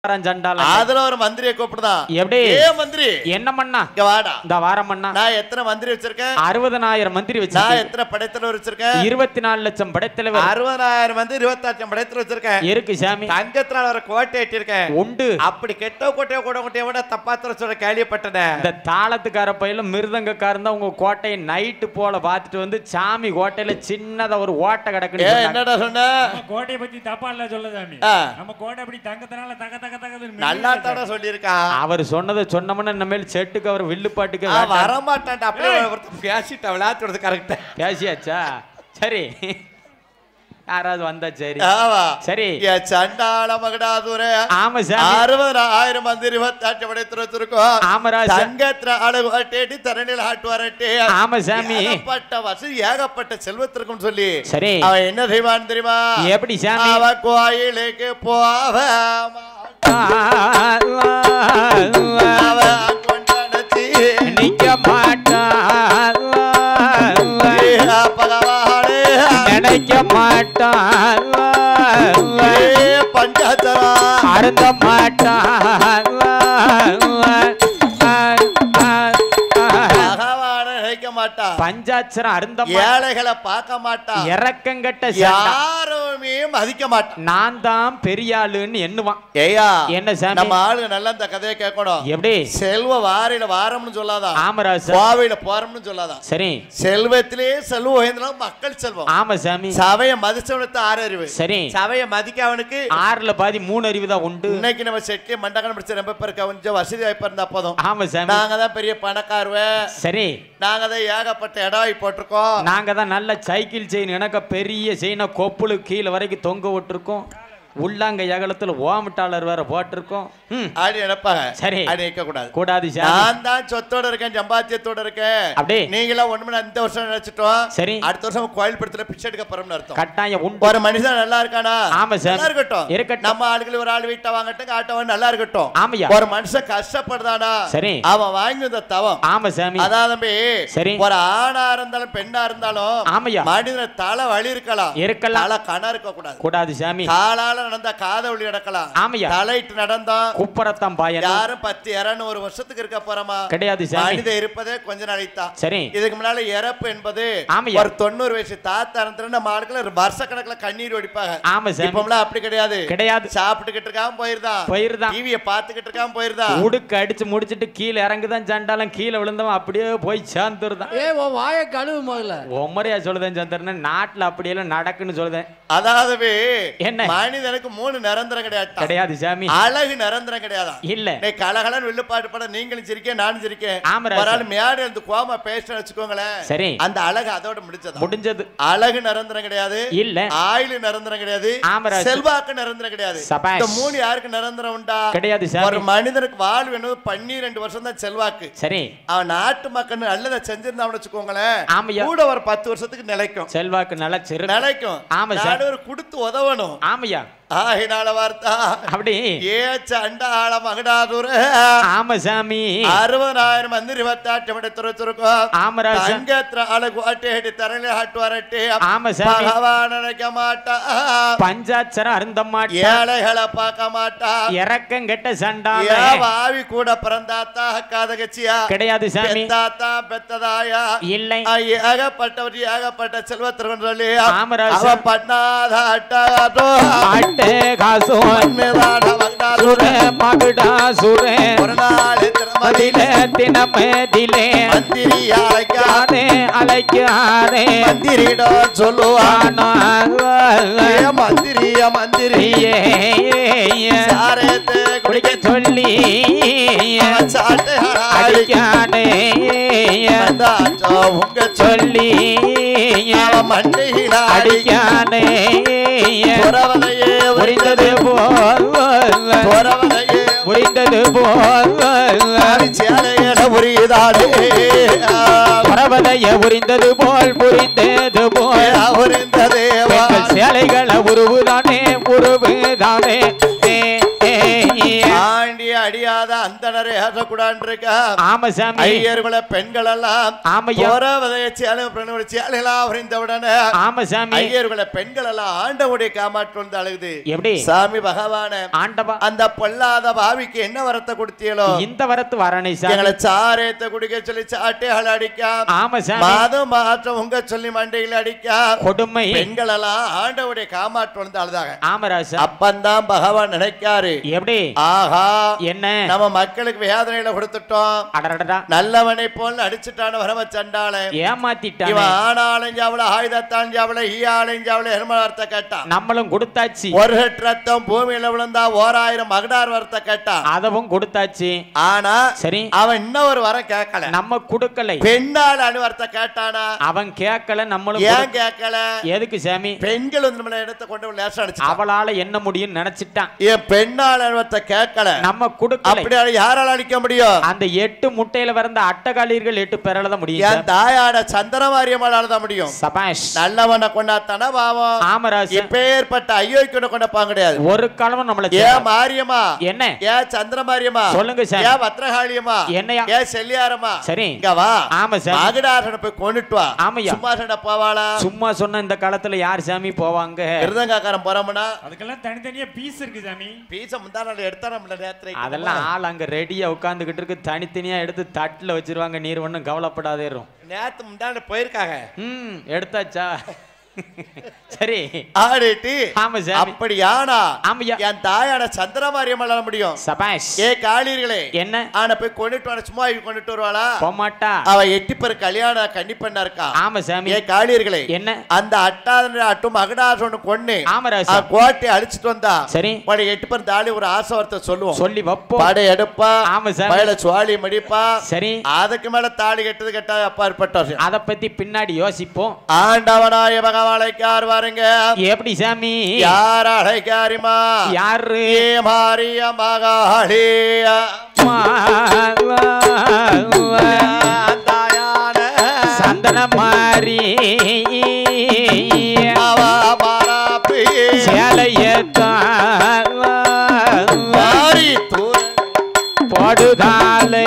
சண்டால அதுல ஒரு மந்திரியை கூப்பிடுதான் எப்படி ஏ மந்திரி என்ன மண்ணா இங்க வாடா இந்த வாரம் மண்ணா நான் எத்தனை மந்திரி வச்சிருக்கேன் அறுபதனாயிரம் மந்திரி நான் வச்சு எத்தனை படைத்தலைவர் வச்சிருக்கேன் இருபத்தி நாலு லட்சம் படைத்தலைவர் அறுபதாயிரம் வந்து இருபத்தாயிரம் படைத்தலைவர் வச்சிருக்கேன் இருக்கு சாமி தங்கத்தினால ஒரு கோட்டை எட்டிருக்கேன் உண்டு அப்படி கெட்ட கோட்டையோ கூட கோட்டையை விட தப்பாத்திர சொல்ல கேள்விப்பட்டேன் இந்த தாளத்துக்கார பையில மிருதங்கக்காரன் தான் உங்க கோட்டையை நைட்டு போல பார்த்துட்டு வந்து சாமி கோட்டையில சின்னதா ஒரு ஓட்டை ஏ கிடக்குன்னு சொன்னாங்க. என்னடா சொன்ன நம்ம கோட்டையை பத்தி தப்பா இல்ல சொல்ல சாமி ஆ. நம்ம கோட்டை அப்படி தங்கத்தினால தக தக தகதுன்னு நல்லா தானே சொல்லியிருக்கான் அவர் சொன்னதை சொன்னோம்னா இனிமேல் செட்டுக்கு அவர் வில்லுப்பாட்டுக்கு ஆ, வேண்டாம். வரமாட்டான்டா அப்படியே ஒருத்தன் பேசிட்டு விளையாட்டுறது கரெக்டா பேசியாச்சா சரி யாராவது வந்தா சரி ஆமா சரி ஏ சண்டாள மகடாதுர ஆமா சாமி அறுபதாயிரம் வந்து இருபத்தாட்டு படைத்துல வச்சிருக்கோம் ஆமராஜா தங்கத்துல அழகு அட்டேடி தரணியில் ஆட்டு வரட்டே ஆமா சாமி ஏகப்பட்ட வசதி ஏகப்பட்ட செல்வத்திற்கும் சொல்லி சரி அவன் என்ன செய்வான் தெரியுமா எப்படி சாமி அவ கோயிலுக்கு போவாமா அவ கொண்டாடச்சி நிக்க மாட்டான் பகவானே நினைக்க மாட்டான் ஏ பஞ்சாச்சரா அருந்த மாட்டான் பகவான நினைக்க மாட்டா பஞ்சாட்சரம் அருந்த மாட்டான். ஏழைகளை பார்க்க மாட்டா இறக்கங்கட்ட சண்டை. யாருமே மதிக்க மாட்டா நான் தான் பெரிய ஆளுன்னு எண்ணுவான் ஏயா என்ன சாமி? நம்ம ஆளுங்க நல்லா இந்த கதையை கேட்கணும் எப்படி செல்வ வாரியில வாரம்னு சொல்லாதான் ஆமராஜ் கோவையில போறோம்னு சொல்லாதான் சரி செல்வத்திலே செல்வம் உயர்ந்தனா மக்கள் செல்வம் ஆமா சாமி சபைய மதிச்சவனுக்கு ஆறு அறிவு சரி சபைய மதிக்க அவனுக்கு ஆறுல பாதி மூணு அறிவு தான் உண்டு இன்னைக்கு நம்ம செட்லி மண்டகன் படிச்ச ரொம்ப பேர் கொஞ்சம் வசதி வாய்ப்பா இருந்தா போதும் ஆமா சாமி நாங்க தான் பெரிய பணக்காரவ சரி நாங்க தான் ஏகப்பட்ட இடம் வாங்கி போட்டிருக்கோம் நாங்க தான் நல்ல சைக்கிள் செயின் எனக்கு பெரிய செயினை கொப்புளு கீழே வரைக்கும் தொங்க விட்டுருக்கோம் உள்ளாங்க எகலத்துல ஓமட்டாளர் வேற போட்டிருக்கோம் ம் ஆடி நினைப்பாங்க சரி. ஆடி நிற்க கூடாது கூடாது சாமி நான் தான் சொத்தோட இருக்கேன் சம்பாத்தியத்தோட இருக்கேன் அப்படியே. நீங்களாம் ஒண்ணுமே இந்த வருஷம் நினைச்சிட்டோம் சரி. அடுத்த வருஷம் கோயில் படத்துல பிச்சை எடுக்க போறோம்னு அர்த்தம் கட்டாயம் உண்டு ஒரு மனுஷன் நல்லா இருக்கானா ஆமா சார். நல்லா இருக்கட்டும் இருக்கட்டும். நம்ம ஆளுகள் ஒரு ஆள் வீட்டை வாங்கட்டும் ஆட்டவன் நல்லா இருக்கட்டும் ஆமையா. ஒரு மனுஷன் கஷ்டப்படுதானா சரி. அவன் வாங்கி வந்த தவம் ஆமா சாமி அதான் தம்பி சரி. ஒரு ஆணா இருந்தாலும் பெண்ணா இருந்தாலும் ஆமையா. மனிதன தலை வலி இருக்கலாம் இருக்கலாம். தலை கண இருக்க கூடாது கூடாது சாமி காலால நடந்தா காத வலி நடக்கலாம் ஆமையா. தலையிட்டு நடந்தா குப்பரத்தான் பாயன் யாரும் பத்து இறன்னு ஒரு வருஷத்துக்கு இருக்க போறோமா கிடையாது சாமி மனித இருப்பதே கொஞ்ச நாளைக்கு தான் சரி இதுக்கு முன்னால இறப்பு என்பது ஆமையா. ஒரு தொண்ணூறு வயசு தாத்தா இருந்தா நம்ம ஆட்கள் ஒரு வருஷ கணக்குல கண்ணீர் வடிப்பாங்க ஆமா சாமி இப்பமெல்லாம் அப்படி கிடையாது கிடையாது சாப்பிட்டுக்கிட்டு இருக்காம போயிருந்தான் போயிருதான் டிவிய பாத்துக்கிட்டு இருக்காம போயிருந்தான் உடுக்கு அடிச்சு முடிச்சிட்டு கீழே இறங்குதான் சண்டாலம் கீழே விழுந்தவன் அப்படியே போய் சேர்ந்துருதான் ஏ உன் வாயை கழுவு முதல்ல உம்மரையா சொல்லுதேன் சந்திரன் நாட்டுல அப்படியெல்லாம் நடக்குன்னு சொல்லுதேன் அதாவது என்ன? மனிதனுக்கு மூணு நிரந்தரம் கிடையாது கிடையாது சாமி அழகு நிரந்தரம் கிடையாதா இல்ல நீ கலகலன்னு வில்லுப்பாட்டு பட நீங்களும் சிரிக்க நானும் சிரிக்கேன் ஆமா ராஜா. ஒரு ஆள் மேடை இருந்து கோமா பேசுன்னு வச்சுக்கோங்களேன் சரி அந்த அழகு அதோட முடிச்சதா முடிஞ்சது அழகு நிரந்தரம் கிடையாது இல்ல ஆயுள் நிரந்தரம் கிடையாது ஆமா ராஜா. செல்வாக்கு நிரந்தரம் கிடையாது சபாஷ். இந்த மூணு யாருக்கு நிரந்தரம் உண்டா கிடையாது ஒரு சாமி மனிதனுக்கு வாழ்வு என்பது பன்னிரெண்டு வருஷம் தான் செல்வாக்கு சரி அவன் நாட்டு மக்கள் நல்லதை செஞ்சிருந்தான்னு வச்சுக்கோங்களேன் ஆமையா. கூட ஒரு பத்து வருஷத்துக்கு நிலைக்கும் செல்வாக்கு நிலச்சிரு நிலைக்கும் ஆமா சார். நாடு ஒரு கொடுத்து உதவணும் ஆமையா ஆகினால வார்த்தா அப்படி ஏ சண்டாள மகடாதுர ஆமா சாமி அறுபதாயிரம் வந்து இருபத்தாட்டு மணி துறைச்சிருக்கோம் ஆமராஜா தங்கத்திர அழகு அட்டேடி தரலி ஆட்டு வரட்டே ஆமா சாமி பகவான் நினைக்க மாட்டா பஞ்சாட்சரம் அருந்த மாட்டா ஏழைகளை பார்க்க மாட்டா இறக்கம் கெட்ட சண்டால ஏன் ஆவி கூட பிறந்தாத்தா காதகச்சியா கிடையாது சாமி பெத்தாத்தா பெத்ததாயா இல்லை ஆ, ஏகப்பட்டவர் ஏகப்பட்ட செல்வத்திற்கும் சொல்லி ஆமராஜா. அவ பண்ணாத அட்டாதோ ஆட்டே காசோ சுரே மகுடா சுரே ஒரு நாள் மதில திருமதியில தினமதிலே மந்திரி அழைக்கா யாரே அழைக்காரே மந்திரிடோ சொல்லுவான் ஏ மந்திரிய மந்திரி சாரேத்து குடிக்க குடிக்க சொல்லி சாட்டை அடிக்கானே வந்தாச்சோ உங்க சொல்லி அவ மண்டையில அடிக்கானே புறவனையே புரிந்தது போல் புறவனையே புரிந்தது போல் சேலையில புரியுதாடே பரவலைய உரிந்தது போல் புரிந்தது போல் புரிந்த தேவா பெண்கள் சேலைகளை உருவுதானே உருவுதானே ஏ, ஏ, ஏ. ஆண்டி அடியாதா எல்லாம் அந்தனரை ஏற்றக்கூடாது இருக்கா ஆமா சாமி ஐயர்குல பெண்கள் எல்லாம் ஆமையா சேலை பிரணவ சேலையெல்லாம் உறைந்தவுடனே ஆமா சாமி ஐயர்குல பெண்கள் எல்லாம் ஆண்டவுடைய காமாற்று வந்து அழுகுது எப்படி சாமி பகவான ஆண்டவா அந்த பொல்லாத பாவிக்கு என்ன வரத்தை கொடுத்தீங்களோ இந்த வரத்து வரணை சாமி எங்களை சாரேத்த குடிக்க சொல்லி சாட்டைகள் அடிக்காம ஆமா சாமி மாதம் மாற்றம் உங்க சொல்லி மண்டையில் அடிக்காம கொடுமை பெண்கள் எல்லாம் ஆண்டவுடைய காமாற்று வந்து அழுதாங்க ஆமராசா அப்பந்தான் பகவான் நினைக்காரு எப்படி ஆஹா என்ன நம்ம மக்களுக்கு வேதனையில கொடுத்துட்டோம் அடடடா நல்லவனை போல் அடிச்சுட்டான வரம சண்டாளன் ஏமாத்திட்டானே இவன் ஆனாலும் ஜாவல ஆயுதத்தான் ஜாவல ஈயாளையும் ஜாவல ஹெர்மலார்த்த கேட்டான் நம்மளும் கொடுத்தாச்சு ஒரு ஹெட் ரத்தம் பூமியில விழுந்தா ஓராயிரம் மகடார் வரத்த கேட்டான் அதவும் கொடுத்தாச்சு ஆனா சரி அவன் இன்னும் ஒரு வரம் கேட்கல நம்ம கொடுக்கலை பெண்ணால் அணுவர்த்த கேட்டானா அவன் கேட்கல நம்மளும் ஏன் கொடு- கேட்கல எதுக்கு சாமி பெண்கள் வந்து நம்மள இடத்த கொண்டு போய் லேசா அடிச்சு அவளால என்ன முடியும்னு நினைச்சிட்டான் என் பெண்ணால் அணுவர்த்த கேட்கல நம்ம கொடுக்கலை அப்படி யாரால அடிக்க முடியும் அந்த எட்டு முட்டையில பிறந்த அட்டகாலியர்கள் எட்டு பேரால தான் முடியும் என் சார். தாயாட சந்திரமாரியம்மாளால தான் முடியும் சபாஷ் நல்லவனை கொண்டாத்தானா பாவம் ஆமராஜ் இப்பேற்பட்ட ஐயோக்கியனை கொண்டப்பாங்க கிடையாது ஒரு காலமும் நம்மள ஏன் மாரியம்மா என்ன ஏன் சந்திரமாரியம்மா சொல்லுங்க சார். ஏன் பத்ரகாளியம்மா என்னையா? ஏன் செல்லியாரம்மா சரி இங்க வா ஆமா சார் மகடாசனை போய் கொண்டுட்டு வா ஆமையா. சும்மா சண்டை போவாளா சும்மா சொன்ன இந்த காலத்துல யார் சாமி போவாங்க விருதங்காக்காரன் போறோம்னா அதுக்கெல்லாம் தனித்தனியா பீஸ் இருக்கு சாமி பீச முந்தா நாள் எடுத்தா நம்மள நேரத்துல அதெல்லாம் ஆள் அங்க ரெடியா உட்காந்துக்கிட்டு இருக்கு தனித்தனியா எடுத்து தட்டுல வச்சிருவாங்க நீர் ஒண்ணும் கவலைப்படாதேரும் நேத்து முந்தா நாள் போயிருக்காங்க ம் எடுத்தாச்சா சரி ஆடிட்டு ஆமா சாமி அப்படியானா ஆமையா என் தாயான சந்திரமாரியம்மாளால முடியும் சபாஷ் ஏ காளீர்களே என்ன ஆனா போய் கொண்டுட்டு வர சும்மா இவ கொண்டுட்டு வருவாளா போமாட்டா அவ எட்டி பேர் கல்யாண கன்னி பெண்ணா இருக்கா ஆமா சாமி ஏ காளீர்களே என்ன அந்த அட்டாதன அட்டும் மகடாசோன்னு கொன்னு ஆமராசா அவன் கோட்டை அழிச்சிட்டு வந்தா சரி படை எட்டு பேர் தாலி ஒரு ஆசை வார்த்தை சொல்லுவோம் சொல்லி வைப்போம் படை எடுப்பா ஆமா சாமி பயில சுவாலி மடிப்பா சரி அதுக்கு மேல தாலி கெட்டது கெட்டா அப்பாற்பட்ட விஷயம் அத பத்தி பின்னாடி யோசிப்போம் ஆண்டவனாய பகவாளைக்கார் பாருங்க எப்படி சாமி யார் அழைக்காரிமா யாரு ஏ மாரிய மகாளியா தாயான சந்தன மாறி அவ மரப்பு சேலையத்தான் மாறி தூர போடுதாலே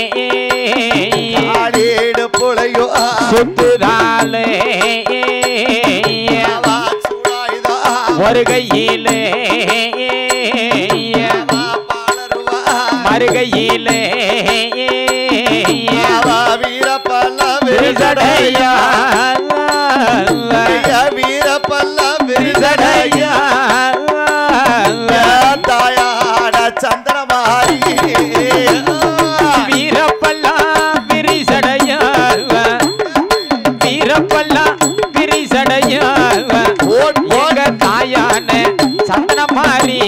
ஆடீடு புலையோ சுட்டுதாலே அவ சுழாயுதா ஒரு கையிலே அவ பாலருவா மறுகையிலே அவ வீரப்பல்ல விரிசடையா விரிசடைய வீரப்பல்ல விரிசடைய விரிசடையா தாயான சந்திரமாரி வீரப்பல்லா விரிசடையா வீரப்பல்லா விரிசடையா ஓட் எங்க தாயான சந்தன மாறி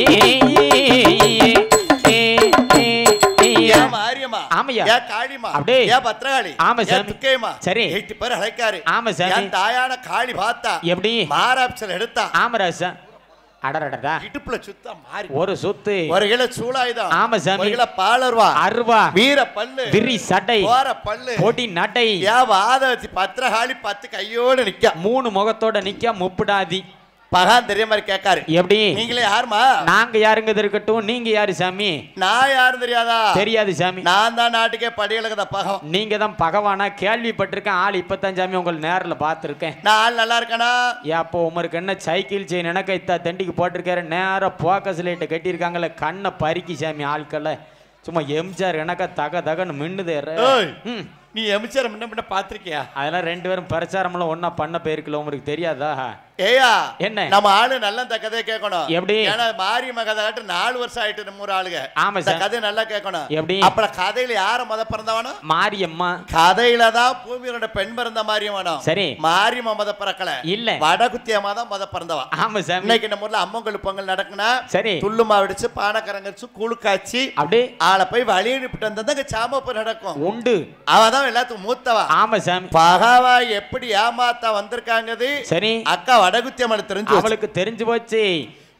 ஏன் மாரியம்மா ஆமையா. ஏன் காளிமா அப்படியே. ஏன் பத்ரகாளி ஆமா ஏன் சாமி. துர்க்கையம்மா சரி. எட்டு பேர் அழைக்காரு ஆமா சாமி. என் தாயான காளி பார்த்தா எப்படி மாராப்சல் எடுத்தா ஆமராசா அடடடா இடுப்புல சுத்தா மாறி ஒரு சுத்து ஒரு கிலோ சூளாயுதம் ஆமா சாமி. ஒரு கிலோ பாலருவா அருவா வீர பல்லு விரி சட்டை போற பல்லு பொடி நடை ஏன் வாத வச்சு பத்திரகாளி பத்து கையோடு நிக்க மூணு முகத்தோட நிக்க முப்பிடாதி பகான் தெரிய மாதிரி கேட்காரு எப்படி நீங்களே யாருமா நாங்க யாருங்க இது இருக்கட்டும் நீங்க யாரு சாமி நான் யாரும் தெரியாதா தெரியாது சாமி நான் தான் நாட்டுக்கே படியலுக்குத பகம் நீங்க தான் பகவானா கேள்விப்பட்டிருக்கேன் ஆள் இப்பதான் சாமி உங்களை நேர்ல பார்த்திருக்கேன் நான் ஆள் நல்லா இருக்கேனா ஏன் அப்போ உமருக்கு என்ன சைக்கிள் செயின் எனக்கு இத்தா தண்டிக்கு போட்டிருக்காரு நேரா போக்கஸ் லைட்டை கட்டியிருக்காங்கல்ல கண்ணை பறிக்கி சாமி ஆட்களை சும்மா எம்ஜிஆர் எனக்கா தக தகன்னு மின்னுதேற ஏய். ம் நீ எமிச்சார முன்ன முன்ன பாத்திருக்கியா அதெல்லாம் ரெண்டு பேரும் பிரச்சாரம்லாம் ஒண்ணா பண்ண போயிருக்கல உங்களுக்கு தெரியாதா ஏயா என்ன? நம்ம ஆளு நல்ல இந்த கதையை கேட்கணும் எப்படி? ஏன்னா மாரியம்ம கதை காட்டு நாலு வருஷம் ஆயிட்டு நம்ம ஊர் ஆளுங்க ஆமா இந்த சார். கதை நல்லா கேட்கணும் எப்படி? அப்புறம் கதையில யார முத பிறந்தவனோ மாரியம்மா கதையில தான் பூமியோட பெண் பிறந்த மாரியம்மனும் சரி. மாரியம்மா முத பிறக்கல இல்ல. வடகுத்தியம்மா தான் முத பிறந்தவா ஆமா சாமி இன்னைக்கு நம்ம ஊர்ல அம்மங்கல் பொங்கல் நடக்குனா சரி துள்ளு மாவிடிச்சு பானக்கரங்கச்சு கூழு காய்ச்சி அப்படியே ஆளை போய் வழி அனுப்பிட்டு வந்தா அங்க சாமப்பு நடக்கும் உண்டு அவ தான் எல்லாத்துக்கும் மூத்தவா ஆமா சாமி பகாவா எப்படி ஏமாத்தா வந்திருக்காங்கது சரி அக்கா வடகுத்தியம்மன் தெரிஞ்சு வச்சு. அவளுக்கு தெரிஞ்சு போச்சு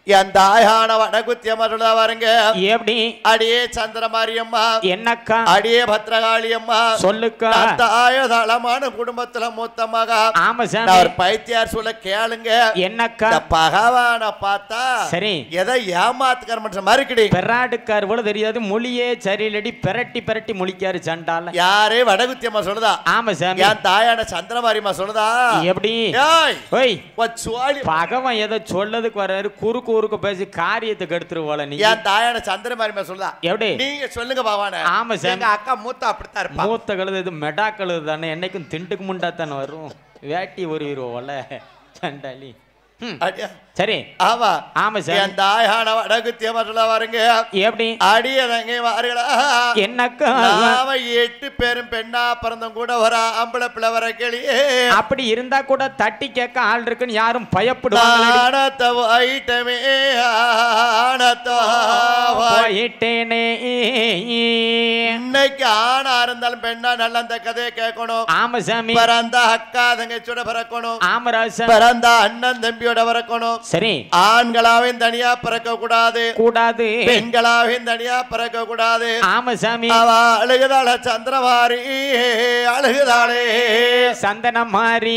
என் தாயான வடகுத்தியம்மா சொல்லுதா பாருங்க எப்படி அடியே சந்திர மாரியம்மா என்னக்கா அடியே பத்ரகாளி அம்மா சொல்லுக்கா நான் தாய தளமான குடும்பத்துல மூத்த மகா ஆமா நான் சாமி ஒரு பைத்தியார் சொல்ல கேளுங்க என்னக்கா இந்த பகவான பார்த்தா சரி எதை ஏமாத்துக்கிற மனுஷன் மாதிரி கிடி பெராடுக்கார் போல தெரியாது மொழியே சரியில்லடி பெரட்டி பெரட்டி முழிக்காரு சண்டால யாரே வடகுத்தியம்மா சொல்லுதா ஆமா சாமி என் தாயான சந்திரமாரியம்மா சொல்லுதா எப்படி ஏய் ஓய் உன் சுவாலி பகவன் ஏதோ சொல்லதுக்கு வர்றாரு குறுக்கு குறுக்கு பேசி காரியத்தை கெடுத்துருவோல நீ என் தாயான சந்திரமாரியம்மா சொல்லுதா எப்படி நீங்க சொல்லுங்க பகவான ஆமா சாமி. எங்க அக்கா மூத்த அப்படித்தான் இருப்பா மூத்த கழுது இது மெடா கழுது தானே என்னைக்கும் திண்டுக்கு முண்டா தானே வரும் வேட்டி உருவிடுவோம்ல சண்டாளி ம், அடியா. சரி ஆமா ஆமா சார் என் தாயான வடகுத்தியம்மா சொல்ல பாருங்க எப்படி அடியதங்க வாருங்களா என்னக்கா நாம எட்டு பேரும் பெண்ணா பிறந்தும் கூட ஒரு ஆம்பளை பிள்ளை வர கிளியே அப்படி இருந்தா கூட தட்டி கேட்க ஆள் இருக்குன்னு யாரும் பயப்படுவாங்க ஆனத்த ஐட்டமே ஆனத்த போயிட்டேனே இன்னைக்கு ஆணா இருந்தாலும் பெண்ணா நல்ல அந்த கதையை கேட்கணும் ஆமா சாமி பிறந்த அக்கா தங்கச்சியோட பிறக்கணும் ஆமராசன் பிறந்த அண்ணன் தம்பியோட பிறக்கணும் சரி ஆண்களாவையும் தனியா பிறக்க கூடாது கூடாது பெண்களாவையும் தனியா பிறக்க கூடாது ஆமா சாமி அவ அழுகுதாள சந்திரவாரி அழுகுதாளே சந்தனம் மாறி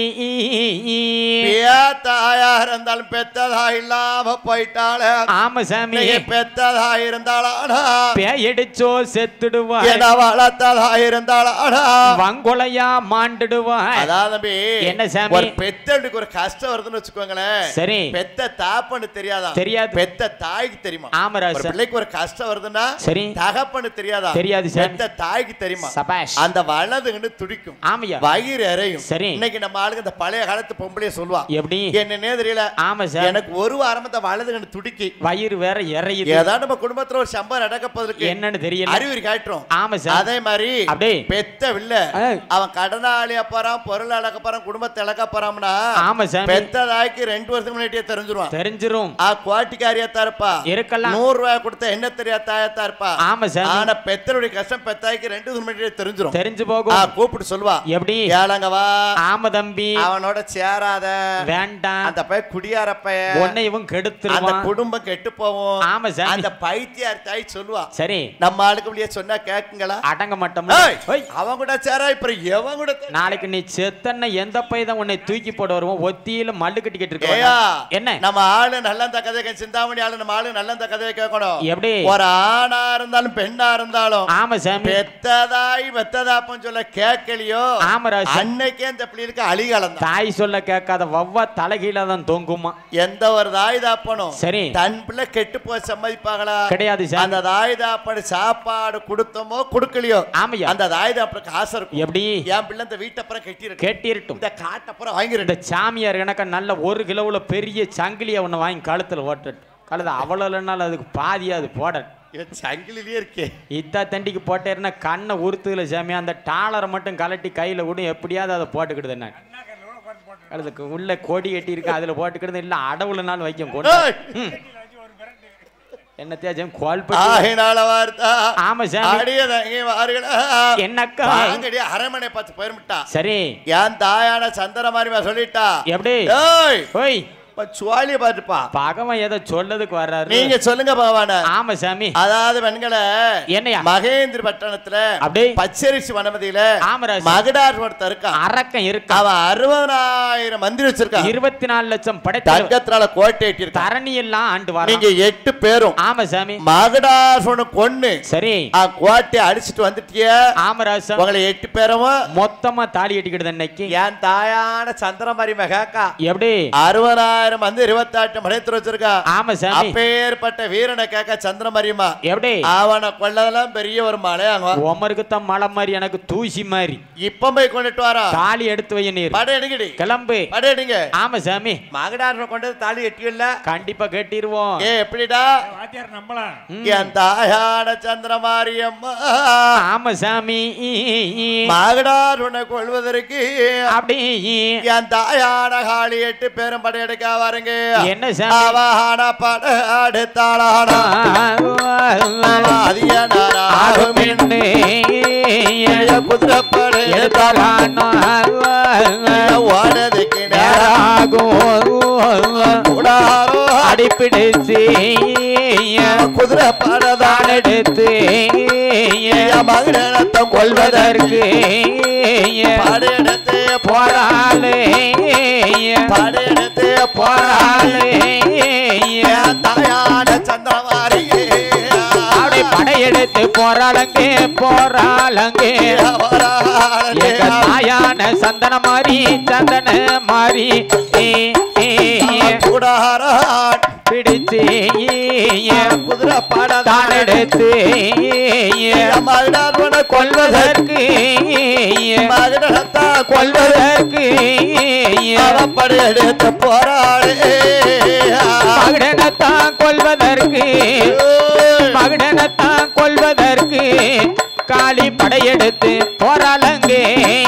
தாயா இருந்தாலும் பெத்ததா இல்லாம போயிட்டாள ஆமா சாமி நீ பெத்ததா இருந்தாளானா பேயடிச்சோ செத்துடுவா என வளர்த்ததா இருந்தாளானா வங்குலையா மாண்டுடுவா அதான் தம்பி என்ன சாமி? ஒரு பெத்தனுக்கு ஒரு கஷ்டம் வருதுன்னு வச்சுக்கோங்களேன் சரி பெத்த தாப்பன்னு தெரியாதா தெரியாது. பெத்த தாய்க்கு தெரியுமா ஒரு ஆமராசன் பிள்ளைக்கு ஒரு கஷ்டம் வருதுன்னா சரி தகப்பன்னு தெரியாதா தெரியாது சாமி. பெத்த தாய்க்கு தெரியுமா சபாஷ் அந்த வலதுன்னு துடிக்கும் ஆமையா வயிறு எறையும் சரி. இன்னைக்கு நம்ம ஆளுங்க இந்த பழைய காலத்து பொம்பளைய சொல்லுவா எப்படி என்னன்னே தெரியல ஆமா சார் எனக்கு ஒரு வாரம் இந்த வலதுகன்னு துடிக்கி வயிறு வேற இறையுது ஏதாவது நம்ம குடும்பத்துல ஒரு சம்பவம் நடக்க போவதற்கு என்னன்னு தெரியல அறிகுறி காட்டுறோம் ஆமா சார் அதே மாதிரி அப்படியே. பெத்த வில்ல ஆ. அவன் கடனாளியா போறான் பொருள் இழக்க போறான் குடும்பத்தை இழக்க போறான்னா ஆமா சாமி பெத்த தாய்க்கு ரெண்டு வருஷத்துக்கு முன்னாடியே தெரிஞ்சிருவான் தெரிஞ்சிரும் ஆ குவாட்டிக்காரியாத்தா இருப்பா இருக்கலாம் நூறு ரூபாய் கொடுத்த என்ன தெரியாத தாயத்தா இருப்பா ஆமா சாமி ஆனா பெத்தனுடைய கஷ்டம் பெத்தாய்க்கு ரெண்டு வருஷம் முன்னாடியே தெரிஞ்சிரும் தெரிஞ்சு ஆ போகும் கூப்பிட்டு சொல்லுவா எப்படி ஏழங்க வா ஆமா தம்பி அவனோட சேராத வேண்டாம் அந்த பையன் குடியார பையன் உன்னை இவன் அந்த கெடுத்துருவான் குடும்பம் கெட்டு போவோம் ஆமா சாமி அந்த பைத்தியார் தாய் சொல்லுவா சரி நம்ம ஆளுக்கு முடிய சொன்னா கேக்குங்களா அடங்க மாட்டோம்ல ஏய், ஓய், அவன் கூட சேரா இப்ப எவன் கூட தே- நாளைக்கு நீ செத்தன்ன எந்த பை தான் உன்னை தூக்கி போட வருவோம் ஒத்தியில மல்லு கட்டிக்கிட்டு ஏயா இருக்க என்ன நம்ம ஆளு நல்ல அந்த கதையை சிந்தாமணி ஆளு நம்ம ஆளு நல்ல அந்த கதையை கேட்கணும் எப்படி ஒரு ஆணா இருந்தாலும் பெண்ணா இருந்தாலும் ஆமா சாமி பெத்ததாய் பெத்ததாப்பன்னு சொல்ல கேட்கலையோ ஆமராசன் அன்னைக்கே அந்த பிள்ளைகளுக்கு அழிகாலம் தான் தாய் சொல்ல கேட்காத வவ்வா தலைகீழ தான் தொங்குமா எந்த ஒரு தாய் தாப்பனும் சரி தன் பிள்ளை கெட்டு போய் சம்மதிப்பாங்களா கிடையாது சாமி அந்த தாய் தாப்பனு சாப்பாடு கொடுத்தோமோ கொடுக்கலையோ ஆமையா அந்த தாய் தாப்பனுக்கு ஆசை இருக்கும் எப்படி என் பிள்ளை இந்த வீட்டப்புறம் கட்டியிருக்கு கேட்டிருட்டும் இந்த காட்டப்புறம் இந்த வாங்கிருக்கு சாமியார் எனக்கு நல்ல ஒரு கிலோவுல பெரிய சங்கிலியை ஒன்று வாங்கி கழுத்துல ஓட்டு கழுத அவ்வளோ இல்லைனாலும் அதுக்கு பாதியா அது போட இவன் சங்கிலிலே இருக்கே இத்தா தண்டிக்கு போட்டேன்னா கண்ணை உறுத்துதில்ல சாமி அந்த டாலரை மட்டும் கலட்டி கையில் விடும் எப்படியாவது அதை போட்டுக்கிடுது நான் அதுக்கு உள்ள கொடி கட்டி இருக்கு அதில் போட்டுக்கிடுது இல்லை அடவுல நாள் வைக்கும் கொண்டு ஏய்! ம். என்ன தேஜம் கோல்பட்டி ஆகினால வார்த்தா ஆமா சாமி அடியதங்க வாருங்களா என்னக்கா வாங்கடி அரண்மனை பார்த்து போயிருமிட்டா சரி என் தாயான சந்திர மாதிரி சொல்லிட்டா எப்படி ஏய் ஓய் இப்ப சுவாலிய பாத்துப்பா பகவன் ஏதோ சொல்லதுக்கு வர்றாரு நீங்க சொல்லுங்க பகவான ஆமா சாமி அதாவது பெண்களை என்னையா மகேந்திர பட்டணத்துல அப்படியே பச்சரிசி வனமதியில ஆமராஜ் மகடார் ஒருத்தர் இருக்கான் அரக்கம் இருக்கா அவன் அறுபதாயிரம் மந்திரி வச்சிருக்கான் இருபத்தி நாலு லட்சம் படைத்த தங்கத்தினால கோட்டை எட்டியிருக்கான் தரணி எல்லாம் ஆண்டு வர நீங்க எட்டு பேரும் ஆமா சாமி மகடாசுரனை கொன்னு சரி ஆ கோட்டையை அடிச்சிட்டு வந்துட்டிய ஆமராசம் உங்களை எட்டு பேரும் மொத்தமா தாலி கட்டிக்கிடுது இன்னைக்கு என் தாயான சந்திரமாரி மகாக்கா எப்படி அறுபதாயிரம் வந்து இருபத்தாட்டு மணியத்தில் வச்சிருக்கா ஆமா சாமி அப்பேற்பட்ட வீரனை கேட்க சந்திரமாரியம்மா எப்படி அவனை கொள்ளதெல்லாம் பெரிய ஒரு மலையாங்க உமருக்கு தான் மலை மாதிரி எனக்கு தூசி மாதிரி இப்ப போய் கொண்டுட்டு வரா தாலி எடுத்து வை நீர் படை எடுங்கடி கிளம்பு படை எடுங்க ஆமா சாமி மகடாசுரனை கொண்டு வந்து தாலி எட்டியல்ல கண்டிப்பா கட்டிடுவோம் ஏ எப்படிடா வாத்தியார் நம்பலாம் ம். என் தாயான சந்திரமாரியம்மா ஆமா சாமி மகடாசுரனை கொள்வதற்கு அப்படி என் தாயான காளி எட்டு பேரும் படையெடுக்க வரங்க என்ன சாமி அவஹான பட அடுத்தாளானா அதிகனாராகும் குதிரப்பட ஓடதுக்கு நேரம் கூடாரோ பாடி பிடிச்சு குதிரை பாடதான் தான் எடுத்து மகனத்தம் கொள்வதற்கு கொள்வதற்கு படையெடுத்து போராளே படையெடுத்து போராளி போராளே தாயான சந்திரமாரியே அப்படி படையெடுத்து போராளங்கே போராளங்கே எங்க தாயான சந்தன மாறி சந்தன மாறி ஏ, ஏ, ஏ, கூடாரான் பிடிச்சு ஏ, குதிரை தான் பாடதான் எடுத்து ஏ, மகனார்வன கொள்வதற்கு கொள்வதற்கு மகனத்தா கொள்வதற்கு படையெடுத்து போராளி மகனத்தான் கொள்வதற்கு மகனத்தான் கொள்வதற்கு காளி படையெடுத்து போராளங்கே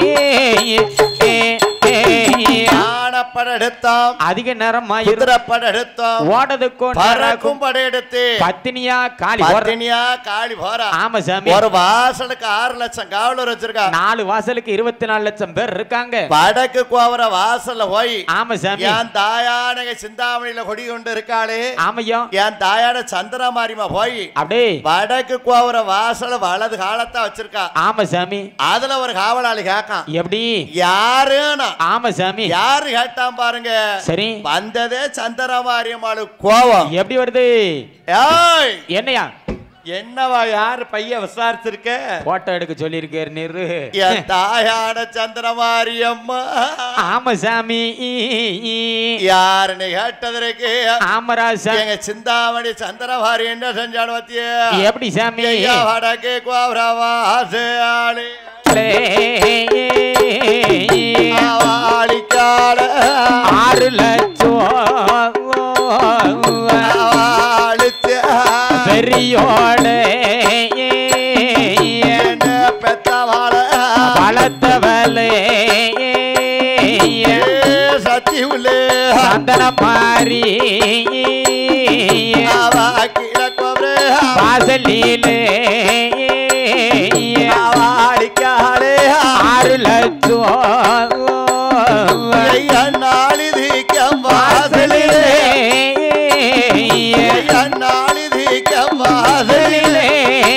ஆனப்படெடுத்தோம் அதிக நேரமா குதிரை படெடுத்தோம் ஓடதுக்கும் பறக்கும் படையெடுத்து பத்தினியா காளி போற பத்தினியா காளி போறா ஆமா சாமி ஒரு வாசலுக்கு ஆறு லட்சம் காவலர் வச்சிருக்கா நாலு வாசலுக்கு இருபத்தி நாலு லட்சம் பேர் இருக்காங்க வடக்கு கோவர வாசல்ல போய் ஆமா சாமி என் தாயான சிந்தாமணியில கொடி கொண்டு இருக்காளே ஆமையா என் தாயான சந்திரமாரிமா போய் அப்படியே வடக்கு கோவர வாசல வலது காலத்தா வச்சிருக்கா ஆமா சாமி அதுல ஒரு காவலாளி கேட்கான் எப்படி யாருன்னா ஆமா சாமி யாரு கேட்டான் பாருங்க சரி வந்ததே சந்திரமாரியம்மாளு கோவம் எப்படி வருது ஏய் என்னையா என்னவா யாரு பையன் விசாரிச்சிருக்க போட்டோ எடுக்க சொல்லியிருக்காரு நிறு என் தாயான சந்திரமாரியம்மா ஆமா சாமி யாருன்னு கேட்டதற்கு ஆமரா சாமி எங்க சிந்தாமணி சந்திரமாரி என்ன செஞ்சாலும் பத்திய எப்படி சாமி ஐயா வடக்கு கோபுரவாசே ஆவாளிக்கால ஆறு லட்சம் ஆவாளிச்ச பெரியோட என்ன பெத்தவாள வளர்த்தவளே ஏ சத்தி உள்ளே சந்தன மாறி ஆவா கீழ கோபுரே வாசலிலே ஆவாளிக்காலே ஆறு லட்சம் ஐயா நாளிதிக்கம் வாசலிலே ஐயா நாளிதிக்கம் வாசலிலே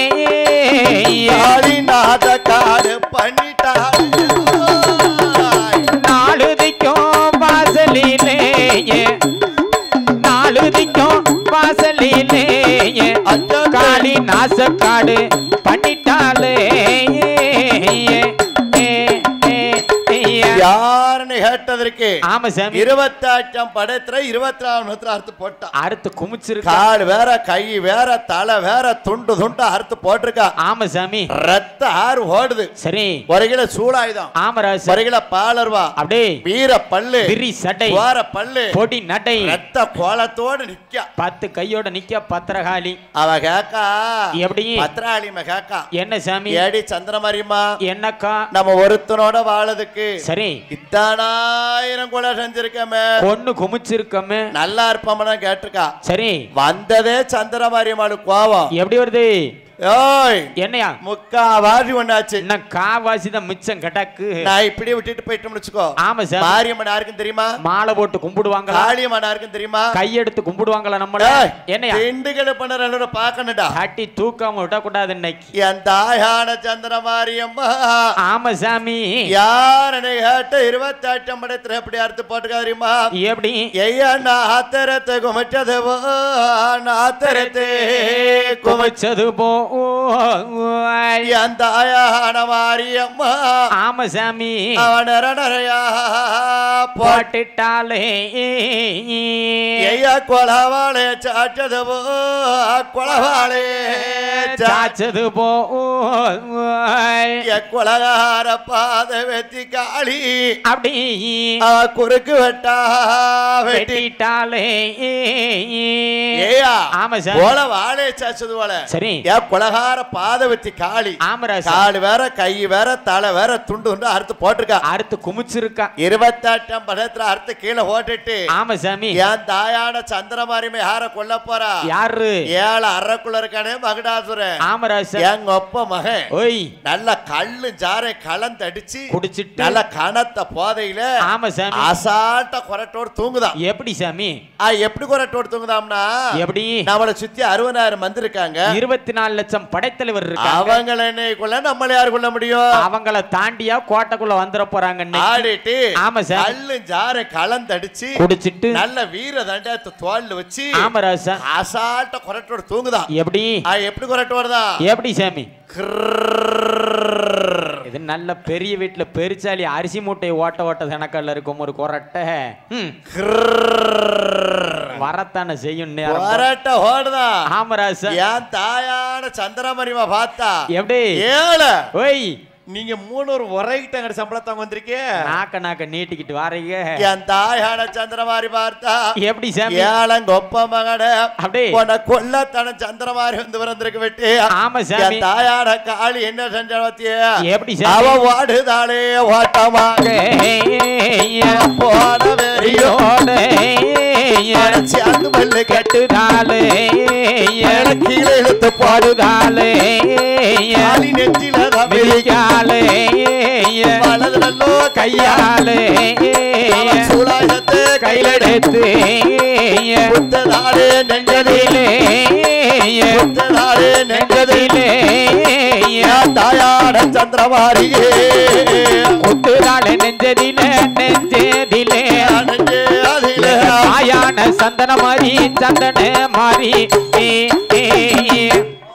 காளிநாத காடு பண்ணிட்டாள் நாலுதிக்கும் வாசலிலே நாலுதிக்கும் வாசலிலே காளி நாசக்காடு பண்ணிட்டாலே யாருன்னு கேட்டதற்கு ஆமா சாமி இருபத்தாட்டம் படத்துல இருபத்தி நாலு அறுத்து போட்டான் அறுத்து குமிச்சிருக்கா கால் வேற கை வேற தலை வேற துண்டு துண்டு அறுத்து போட்டிருக்கா ஆமா சாமி ரத்த ஆறு ஓடுது சரி ஒரு கிலோ சூடாயுதம் ஆமராச ஒரு கிலோ பாலர்வா அப்படியே வீர பல்லு விரி சட்டை போற பல்லு பொடி நடை ரத்த கோலத்தோடு நிக்க பத்து கையோட நிக்க பத்திரகாளி அவ கேக்கா எப்படி பத்ராளிம கேக்கா என்ன சாமி ஏடி சந்திரமரிமா என்னக்கா நம்ம ஒருத்தனோட வாழதுக்கு சரி இத்தனாயிரம் கொலை செஞ்சிருக்கமே பொண்ணு குமிச்சிருக்கமே நல்லா இருப்போம்னா கேட்டிருக்கா சரி வந்ததே சந்திரமாரியம்மாளு கோவம் எப்படி வருது ஓய் என்னையா முக்கா வாரி ஒண்ணாச்சு இன்னும் காவாசி தான் மிச்சம் கட்டாக்கு நான் இப்படி விட்டுட்டு போயிட்டோம்னு வச்சுக்கோ ஆமா சார் மாரியம்மன் யாருக்கும் தெரியுமா மாலை போட்டு கும்பிடுவாங்களா காளியம்மன் யாருக்கும் தெரியுமா கையெடுத்து கும்பிடுவாங்களா நம்மள ஏய், என்னையா திண்டுக்கல் பண்ண பாக்கணுடா தட்டி தூக்காம விடக்கூடாது இன்னைக்கு என் தாயான சந்திர மாரியம்மா ஆமா சாமி யாரனை கேட்ட இருபத்தாட்டம் படத்துல எப்படி அறுத்து போட்டுக்கா தெரியுமா எப்படி ஐயா நாத்தரத்தை குமிச்சதுவோ நாத்தரத்தை குமிச்ச குமிச்சது போ என் தாயான மாரியம்மா ஆமா சாமி அவன் நிறையா போட்டு போட்டுட்டாலே ஐயா கொலவாளே சாச்சதுவோ கொலவாளே சாச்சது போ கொலகார பாத வெத்தி காளி அப்படி அவ குறுக்கு வெட்டா வெட்டி வெட்டிட்டாலே ஏயா ஆமா சார் போல வாழை சாச்சது போல சரி ஏன் கொலகார பாத வச்சு காளி ஆமராசா கால் வேற கை வேற தலை வேற துண்டு துண்டு அறுத்து போட்டிருக்கா அறுத்து குமிச்சிருக்கா இருபத்தெட்டாம் படத்துல அறுத்து கீழே போட்டுட்டு ஆமா சாமி என் தாயான சந்திரமாரிமை யார கொல்ல போறா யாரு ஏழு அறக்குள்ள இருக்கானே மகடாசுரன் ஆமராசா எங்க ஒப்ப மகன் ஓய் நல்ல கல்லு ஜாரை கலந்தடிச்சு குடிச்சிட்டு நல்ல கனத்த போதையில ஆமா சாமி அசால்ட்ட கொரட்டோடு தூங்குதான் எப்படி சாமி ஆ, எப்படி கொரட்டோடு தூங்குதாம்னா எப்படி நம்மளை சுத்தி அறுபதாயிரம் மந்தி இருக்காங்க இருபத்தி நாலு லட்சம் படைத்தலைவர் இருக்காங்க அவங்கள என்னைக்குள்ள நம்மள யாரு கொள்ள முடியும் அவங்கள தாண்டியா கோட்டைக்குள்ள வந்துட போறாங்க இன்னைக்கு. ஆடிட்டு ஆமா சார். கல்லு ஜாரை கலந்தடிச்சு குடிச்சிட்டு நல்ல வீர தண்டத்தை தோல்ல வச்சு ஆமராசா அசால்ட்ட கொரட்டோடு தூங்குதான் எப்படி ஆ, எப்படி கொரட்டோடுதான் எப்படி சாமி இது நல்ல பெரிய வீட்டுல பெருச்சாலி அரிசி மூட்டை ஓட்ட ஓட்ட தனக்கல்ல இருக்கும் ஒரு கொரட்டை ம், வரத்தானே செய்யும் நேரம் கொரட்ட ஓடுதான் ஆமராசா என் தாயான சந்திரமரிமா பார்த்தா எப்படி ஏழு ஓய் நீங்க மூணு ஒரு உரைகிட்ட சம்பளத்தாங்க வந்திருக்கே நாக்க நாக்க நீட்டிக்கிட்டு வாரீங்க என் தாயான சந்திரமாரி பார்த்தா எப்படி சாமி ஏழங்க ஒப்ப மகன அப்படியே. உன்னை கொல்லத்தன சந்திரமாரி வந்து பிறந்திருக்கு விட்டு ஆமா சாமி என் தாயான காளி என்ன செஞ்சாத்திய எப்படி அவ சாமி வாடுதாளே ஓட்டமாக போன வெறியோ சேர்ந்து மல்லு கட்டுதாலே கீழே இழுத்து பாடுதாலே காளி நெத்தில தமிழ் மிதிக்காலே வலது நல்லோ கையாலே சூலாயத்தை கையிலெடுத்து புத்ததாளே நெஞ்சதிலே நெஞ்சதிலே புத்ததாளே நெஞ்சதிலே நெஞ்சதிலே தாயான சந்திரமாரியே குத்துதாலே நெஞ்சதிலே நெஞ்சதிலே நெஞ்சே அதிலே மாயான சந்தன மாறி சந்தன மாறி ஏ, ஏ, ஏ.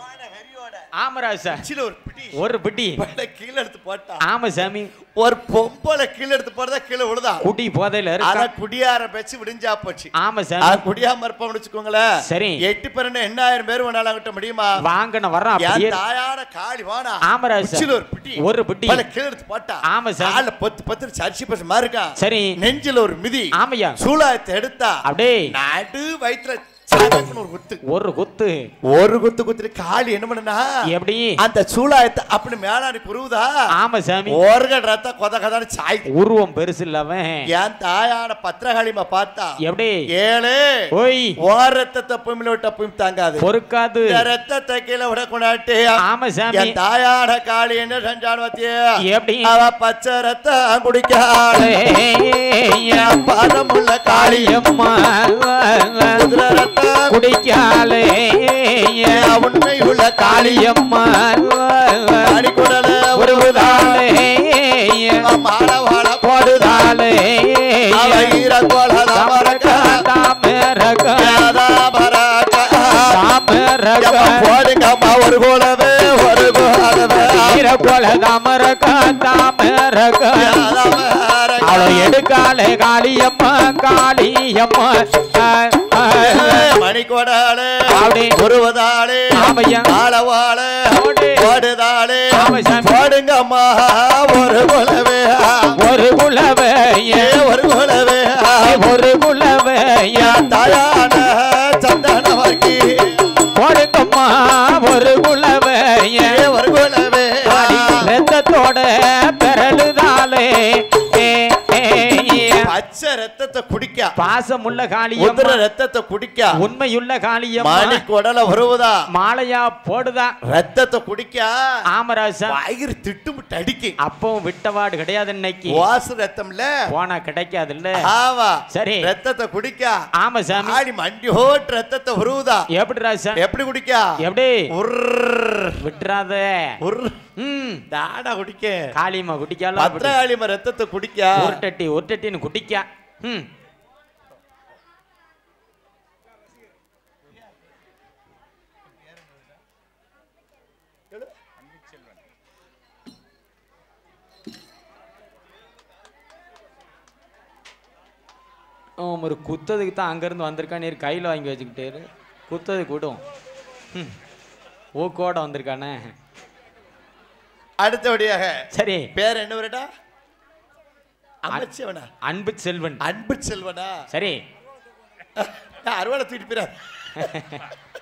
ஆமராசா சில ஒரு பிடி ஒரு பிடி பல்ல கீழே எடுத்து போட்டா ஆமா சாமி ஒரு பொம்பளை கீழே எடுத்து போறதா கீழே விழுதா குடி போதையில ஆனா இருக்கா குடியார பேச்சு விடிஞ்சா போச்சு ஆமா ஆ, சாமி குடியாம இருப்போம்னு வச்சுக்கோங்களேன் சரி. எட்டு பேர் என்ன எண்ணாயிரம் பேர் வேணாலும் கிட்ட முடியுமா வாங்கன வர்றோம் அப்படியே என் தாயான காளி வானா ஆமராசா உச்சில ஒரு பிடி ஒரு பிடி பல்ல கீழே எடுத்து போட்டா ஆமா சாமி. ஆள பத்து பத்து சர்ச்சி பஸ் மாதிரி இருக்கா சரி நெஞ்சில ஒரு மிதி ஆமையா சூலாயத்தை எடுத்தா அப்படியே நடு வயிற்றுல சடக்குன்னு ஒரு குத்து ஒரு குத்து ஒரு குத்து குத்துட்டு காளி என்ன பண்ணுனா எப்படி அந்த சூலாயத்தை அப்படி மேலாடி குருவுதா ஆமா சாமி ஓர்கட் ரத்த கொத கதான்னு சாய் உருவம் பெருசு இல்லவன் என் தாயான பத்திரகாளிமா பார்த்தா எப்படி ஏழு ஓய் ஓர் ரத்தத்தை பூமியில விட்ட பூமி தாங்காது பொறுக்காது இந்த ரத்தத்தை கீழே விடக்கூடாட்டு ஆமா சாமி என் தாயான காளி என்ன செஞ்சான் பத்திய எப்படி அவ பச்சை ரத்தம் குடிக்காளே ஏய், பதமுள்ள காளி காளியம்மா குதிரை ரத்தம் குடிக்காலே உண்மையுள்ள காளி காளியம்மா அடிக்குடல உருவுதாலே மாட வாழ போடுதாலே அவ ஈர கோல மரக்க தாமரக பரக்க தாமரக போடுங்கம்மா ஒரு கோலவே ஒரு கோலவே ஈரக்கொல தாமரக தாமரக அவளை எடுக்காலே காளியம்மா காளியம்மா ஆ, ஆ, மணிக்கொடாலே அப்படி. உருவதாலே ஆமையா. ஆளவாளே போடு. போடுதாலே ஆமை சாமி. போடுங்கம்மா ஒரு குலவே ஒரு குலவைய ஏ ஒரு குலவே ஒரு குலவைய தாயான சந்தனமாக்கி போடுங்கம்மா ஒரு குலவைய ஏ ஒரு குலவே ரத்தத்தோட பெறலுதாலே ஏ, ஏ, ஏ. பச்சை ரத்தத்தை குடிக்க பாசமுள்ள உதிர காளியம்மா ரத்தத்தை குடிக்க உண்மையுள்ள காளியம்மா மணிக்கொடல வருவதா மாலையா போடுதா ரத்தத்தை குடிக்க ஆமராசா வயிறு திட்டுமுட்டு அடிக்கு அப்பவும் விட்டவாடு கிடையாது இன்னைக்கு வாசு ரத்தம்ல போனா கிடைக்காதுல்ல ஆவா சரி. ரத்தத்தை குடிக்க ஆமா சாமி ஆடி மண்டி ஹோட் ரத்தத்தை உருவுதா எப்படி ராசா எப்படி குடிக்க எப்படி உர்ர் விட்டுறாத உர்ர் ம் தாடா குடிக்க காளியம்மா குடிக்கால பத்திரகாளிம ரத்தத்தை குடிக்க ஒரு டட்டி ஒரு டட்டின்னு குடிக்க ம் அவன் ஒரு குத்ததுக்கு தான் அங்கேருந்து வந்திருக்கான் நீர் கையில் வாங்கி வச்சுக்கிட்டாரு குத்ததுக்கு விடும் ம் ஊக்கோட வந்திருக்கானே அடுத்தபடியாக சரி பேர் என்ன வருடா அமைச்சவனா அன்பு செல்வன் அன்பு செல்வனா சரி நான் அறுவாலை தூக்கிட்டு போயிறார்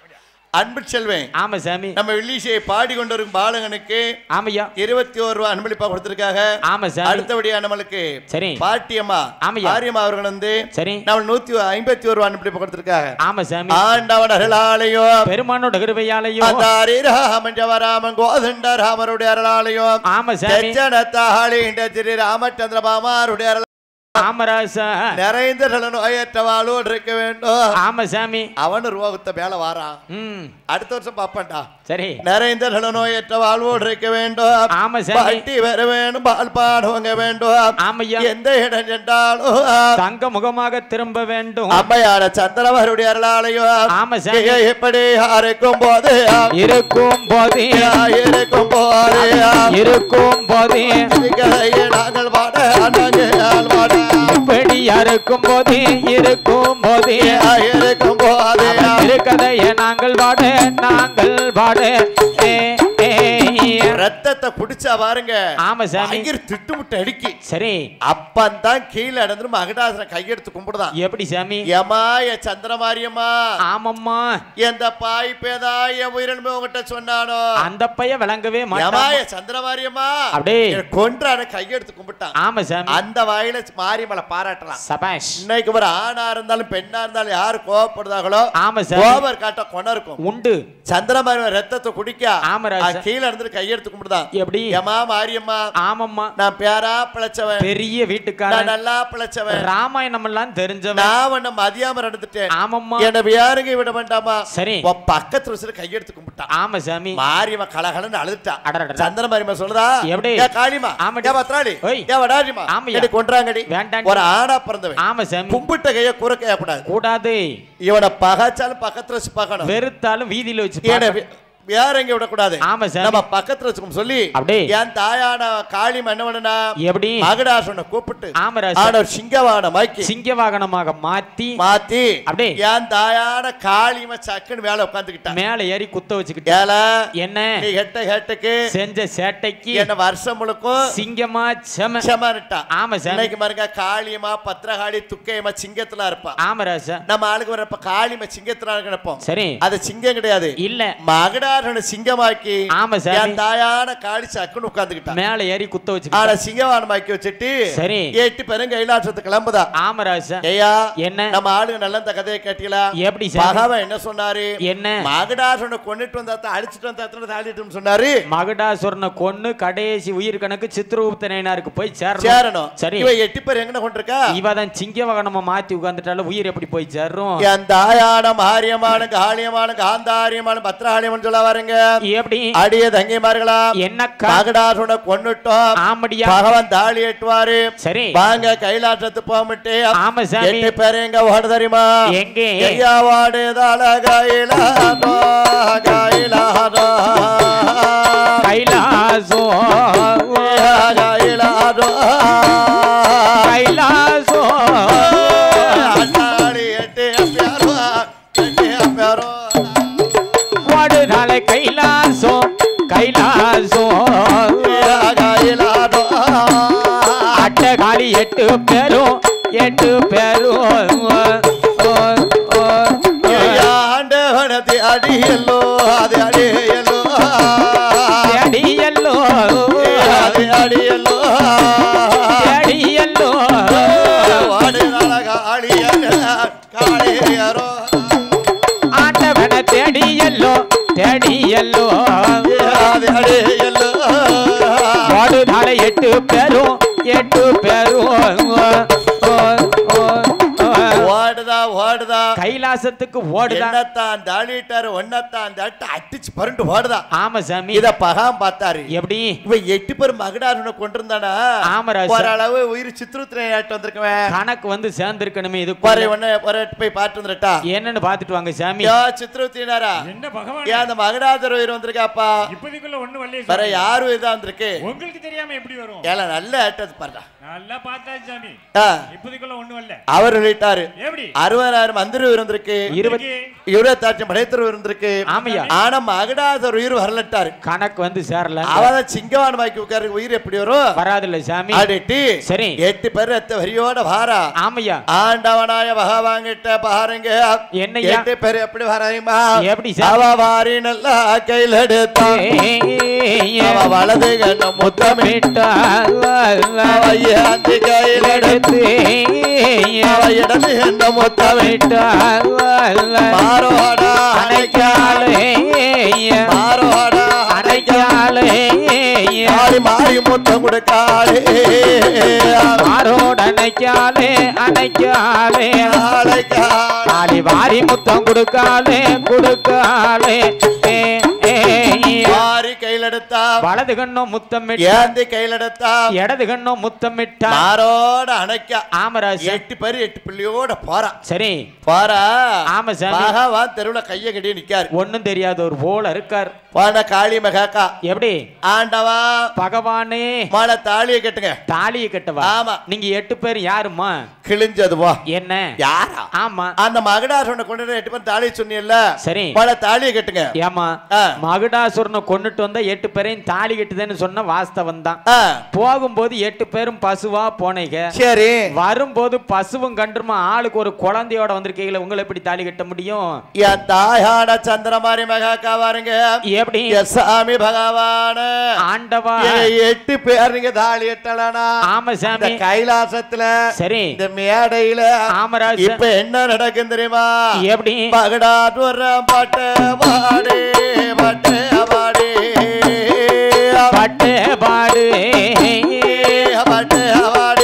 அன்பு செல்வேன் ஆமா சாமி நம்ம வில்லிசையை பாடி கொண்டு வரும் பாலகனுக்கு ஆமையா இருபத்தி ஒரு ரூபா அன்பளிப்பா கொடுத்திருக்காங்க ஆமா சாமி அடுத்தபடியா நம்மளுக்கு சரி பாட்டியம்மா ஆமையா. ஆரியம்மா அவர்கள் வந்து சரி நம்ம நூத்தி ஐம்பத்தி ஒரு ரூபா அன்பளிப்பா கொடுத்திருக்காங்க ஆமா சாமி ஆண்டவன் அருளாலயம் பெருமானோட கிருபையாலையும் அந்தாரி ராமன் ஜவராமன் கோதண்ட ராமருடைய அருளாலயம் ஆமா சாமி தெச்சனத்தாளி திரு ராமச்சந்திர பாமாருடைய அருள் ஆமராசா நிறைந்த நல நோயற்றவாளோடு இருக்க வேண்டும் ஆமா சாமி அவனு ரோகத்தை மேல வாரான் ம் அடுத்த வருஷம் பாப்பான்டா சரி சரி நிறைந்த நல நோயற்ற வாழ்வோடு இருக்க வேண்டும் ஆமா சாமி பாட்டி வர வேண்டும் பால் பாடுவங்க வேண்டும் ஆமையா எந்த இடம் சென்றாலும் தங்க முகமாக திரும்ப வேண்டும் அம்மையான சந்திரவருடைய அருளாலயம் ஆமா சாமி எப்படி இருக்கும் போது இருக்கும் போது இருக்கும் போது இருக்கும் போது இதுகளை நாங்கள் பாட நாங்கள் பாட இப்படி இருக்கும் போது இருக்கும் போது இருக்கும் போது இருக்கதைய நாங்கள் பாட நாங்கள் பாட ஏ, ஏ, ஏ. ரத்தத்தை குடிச்சா பாருங்க ஆமா சாமி பயங்கர திட்டுமுட்டு அடிக்கி சரி அப்பந்தான் கீழே நடந்து மகடாசன கையெடுத்து கும்பிடுதான் எப்படி சாமி ஏமா என் சந்திரமாரியம்மா ஆமம்மா எந்த பாய் பேதா என் உயிரிழமை உங்ககிட்ட சொன்னானோ அந்த பைய விளங்கவே ஏமா மாட்டான் என் சந்திரமாரியம்மா அப்படியே. கொன்றான கையெடுத்து கும்பிட்டான் ஆமா சாமி அந்த வாயில மாரியம்மளை பாராட்டலாம் சபாஷ் இன்னைக்கு ஒரு ஆணா இருந்தாலும் பெண்ணா இருந்தாலும் யாரு கோவப்படுதாங்களோ ஆமா சாமி கோபர் காட்ட கொண இருக்கும் உண்டு சந்திரமாரியம்மன் ரத்தத்தை குடிக்க ஆமா ராஜா. அது கீழே இருந்து கையெடுத்து கும்பிடுதான் எப்படி ஏமா மாரியம்மா ஆமம்மா நான் பேரா பிழைச்சவன் பெரிய நான் வீட்டுக்காரன் நல்லா பிழைச்சவன் ராமாயணம் எல்லாம் தெரிஞ்சவன் நான் உன்னை மதியாம நடந்துட்டேன் ஆமம்மா என்ன யாருங்க விட வேண்டாமா சரி உன் பக்கத்து வச்சுல கையெடுத்து கும்பிட்டான் ஆமா சாமி மாரியம்மா கலகலன்னு அழுதுட்டா அடடடட. சந்திர மாரியம்மா சொல்றதா எப்படி? ஏ காளிமா ஆமாடி. ஏ பத்ராளி ஓய். ஏ வடாரிமா ஆமையா. என்னை கொன்றாங்கடி வேண்டாண்டி. ஒரு ஆணா பிறந்தவன் ஆமா சாமி கும்பிட்ட கைய குறுக்கைய கூடாது கூடாது இவனை பகாச்சாலும் பக்கத்துல வச்சு பார்க்கணும் வெறுத்தாலும் வீதியில வச்சு ஏன பார்க்கணும். வேற எங்க விடக்கூடாது ஆமா சாமி நம்ம பக்கத்துல வச்சுக்கணும் சொல்லி அப்படியே. என் தாயான காளிமா என்ன பண்ணுனா எப்படி மகடாசனை கூப்பிட்டு ஆமா ராஜா. ஆன ஒரு சிங்கவான மாக்கி சிங்க வாகனமாக மாத்தி மாத்தி அப்படியே. என் தாயான காளிமா சக்குன்னு வேலை உட்காந்துக்கிட்டான் மேல ஏறி குத்த வச்சுக்கிட்டு ஏல என்ன நீ ஹெட்ட ஹெட்டுக்கு செஞ்ச சேட்டைக்கு என்ன வருஷம் முழுக்கும் சிங்கமா செம செமானிட்டா ஆமா சாமி இன்னைக்கு பாருங்க காளியமா பத்திரகாளி துக்கையமா சிங்கத்துல இருப்பா ஆமா ராஜா நம்ம ஆளுக்கு வரப்ப காளிமா சிங்கத்துல நினைப்போம் சரி அது சிங்கம் கிடையாது இல்ல மகடாரனை சிங்கமாக்கி ஆமா சாமி. என் தாயான காளி சக்குன்னு உட்காந்துக்கிட்டான் மேல ஏறி குத்த வச்சுக்கிட்டு ஆனா சிங்கவானமாக்கி வச்சுட்டு சரி. எட்டு பேரும் கைலாசத்துக்கு கிளம்புதா ஆமா ராஜா ஐயா என்ன நம்ம ஆளுங்க நல்ல இந்த கதையை கேட்டீங்களா எப்படி சாமி பகவன் என்ன சொன்னாரு என்ன மகடாசனை கொண்டுட்டு வந்தா அடிச்சிட்டு வந்தா தாளிட்டு சொன்னாரு மகுடாசுரனை கொன்னு கடைசி உயிர் கணக்கு சித்திரகுப்தனாருக்கு போய் சேரணும் சேரணும் சரி இவ எட்டு பேர் எங்க கொண்டிருக்கா இவதான் சிங்க வாகனமா மாத்தி உட்கார்ந்துட்டால உயிர் எப்படி போய் சேரும் என் தாயான மாரியமான காளியமான காந்தாரியமான பத்திரகாளியமான சொல்ல வரங்க எப்படி அடிய தங்கிமார்களா என்னக்கா மகடாசுனை கொன்னுட்டோம் ஆமடியா பகவான் தாலி எட்டுவாரு சரி வாங்க கைலாசத்து போமிட்டு ஆமா சாமி எட்டு பேர் எங்க ஓட தெரியுமா எங்கே ஐயா வாடுதால கைலாதோ கைலாதோ கைலாசோ கைலாதோ கைலாசோ அண்ணாடி எட்டு பேரோ எட்டு பேரோ வாடுதாலை கைலாசோ கைலாசோ கைலாதோ அட்டகாலி எட்டு பேரும் எட்டு பேரும் ஆண்டவனது அடியல்லோ அது அடியல்லோ அடியல்லோ அது அடியல்லோ அடியல்லோ வாடுதால காளியரோ காளியரோ ஆண்டவன தேடியல்லோ தேடியல்லோ அது அடியல்லோ வாடுதாலை எட்டு பேரும் எட்டு பேரும் ஓடுதா ஓடுதா கைலாசத்துக்கு ஓடுதான் என்னத்தான் தாளிட்டாரு ஒன்னத்தான் தட்டு அடிச்சு பருண்டு ஓடுதா ஆமா சாமி இத பகாம் பார்த்தாரு எப்படி இவன் எட்டு பேர் மகடாருன கொண்டிருந்தானா ஆமா ராஜா. ஓரளவு உயிர் சித்திரத்திரை ஆட்டு வந்திருக்கவன் கணக்கு வந்து சேர்ந்திருக்கணுமே இது பாரு ஒன்னு ஒரு போய் பார்த்து வந்துட்டா என்னன்னு பாத்துட்டு வாங்க சாமி யோ சித்திரத்தினாரா என்ன பகவான் ஏன் அந்த மகடாதர் உயிர் வந்திருக்காப்பா இப்போதைக்குள்ள ஒண்ணு வரலையே வேற சாமி. யார் உயிர் தான் வந்திருக்கு உங்களுக்கு தெரியாம எப்படி வரும் ஏல நல்ல ஆட்டது பாருடா நல்லா பார்த்தாச்சு சாமி ஆ, இப்போதைக்குள்ள ஒண்ணு வரல அவர் சொல்லிட்டாரு எப்படி அறுபதாயிரம் மந்திரி உயிர் இருந்திருக்கு இருபத்தி இருபத்தாச்சு படைத்தர் இருந்திருக்கு ஆமையா ஆனா மகடாசர் உயிர் வரலட்டாரு கணக்கு வந்து சேரல அவதான் சிங்கவான் வாக்கி உட்காரு உயிர் எப்படி வரும் வராதுல்ல சாமி அடிட்டி சரி எட்டு பேர் ரத்த வரியோட வாரா ஆமையா ஆண்டவனாய பகவான்கிட்ட பாருங்க என்னய்யா? எட்டு பேர் எப்படி வரையுமா எப்படி சார்? அவ வாரி நல்லா கையில் எடுத்தான் அவ வலது கண்ண முத்தமிட்ட அவ ஏந்தி கையில் எடுத்து அவ இடது கண்ண முத்தமிட்ட மாரோடா அணைக்காலே மாரோடா அணைக்காலே மாறி மாறி முத்தம் கொடுக்காளே அணைக்காலே அணைக்காலே அழைக்காளே காளி வாரி முத்தம் கொடுக்காலே கொடுக்காலே ஏ, ஏ, ஏ. மாறி கையில் எடுத்தா வலது கண்ணும் முத்தமிட்ட ஏந்தி கையில் எடுத்தா இடது கண்ணும் முத்தமிட்டா மாரோட அணைக்கா ஆமராஜ் எட்டு பேர் எட்டு பிள்ளையோட போறான் சரி போறா ஆமா சாமி பகவான் தெருவுல கைய கட்டி நிக்காரு ஒண்ணும் தெரியாத ஒரு போல இருக்கார் போன காளி மகாக்கா எப்படி ஆண்டவா பகவானே மாலை தாலியை கட்டுங்க தாலியை கட்டவா ஆமா. நீங்க எட்டு பேர் யாருமா கிழிஞ்சது போ என்ன யாரா ஆமா அந்த மகடாசுரனை கொண்டு வந்து எட்டு பேர் தாலி சொன்னீல்ல சரி மாலை தாலியை கட்டுங்க ஏமா ஆ. மகுடாசுரனை கொண்டுட்டு வந்தா எட்டு பேரையும் தாலி கட்டுதுன்னு சொன்ன வாஸ்தவம் தான் ஆ, போகும்போது எட்டு பேரும் பசுவா போனீங்க சரி வரும்போது பசுவும் கன்றுமா ஆளுக்கு ஒரு குழந்தையோட வந்திருக்கீங்களா உங்களை எப்படி தாலி கட்ட முடியும் என் தாயான சந்திரமாரி மகாக்கா வாருங்க எப்படி என் சாமி பகவான ஆண்டவா எட்டு பேர் நீங்க தாலி எட்டலனா ஆமா இந்த சாமி கைலாசத்துல சரி இந்த மேடையில ஆமராஜ் இப்ப என்ன நடக்கும் தெரியுமா எப்படி பகடாட்டு வர்ற பாட்டு பாடு பாட்டு பாடு பட்டு பாடு பாட்டு பாடு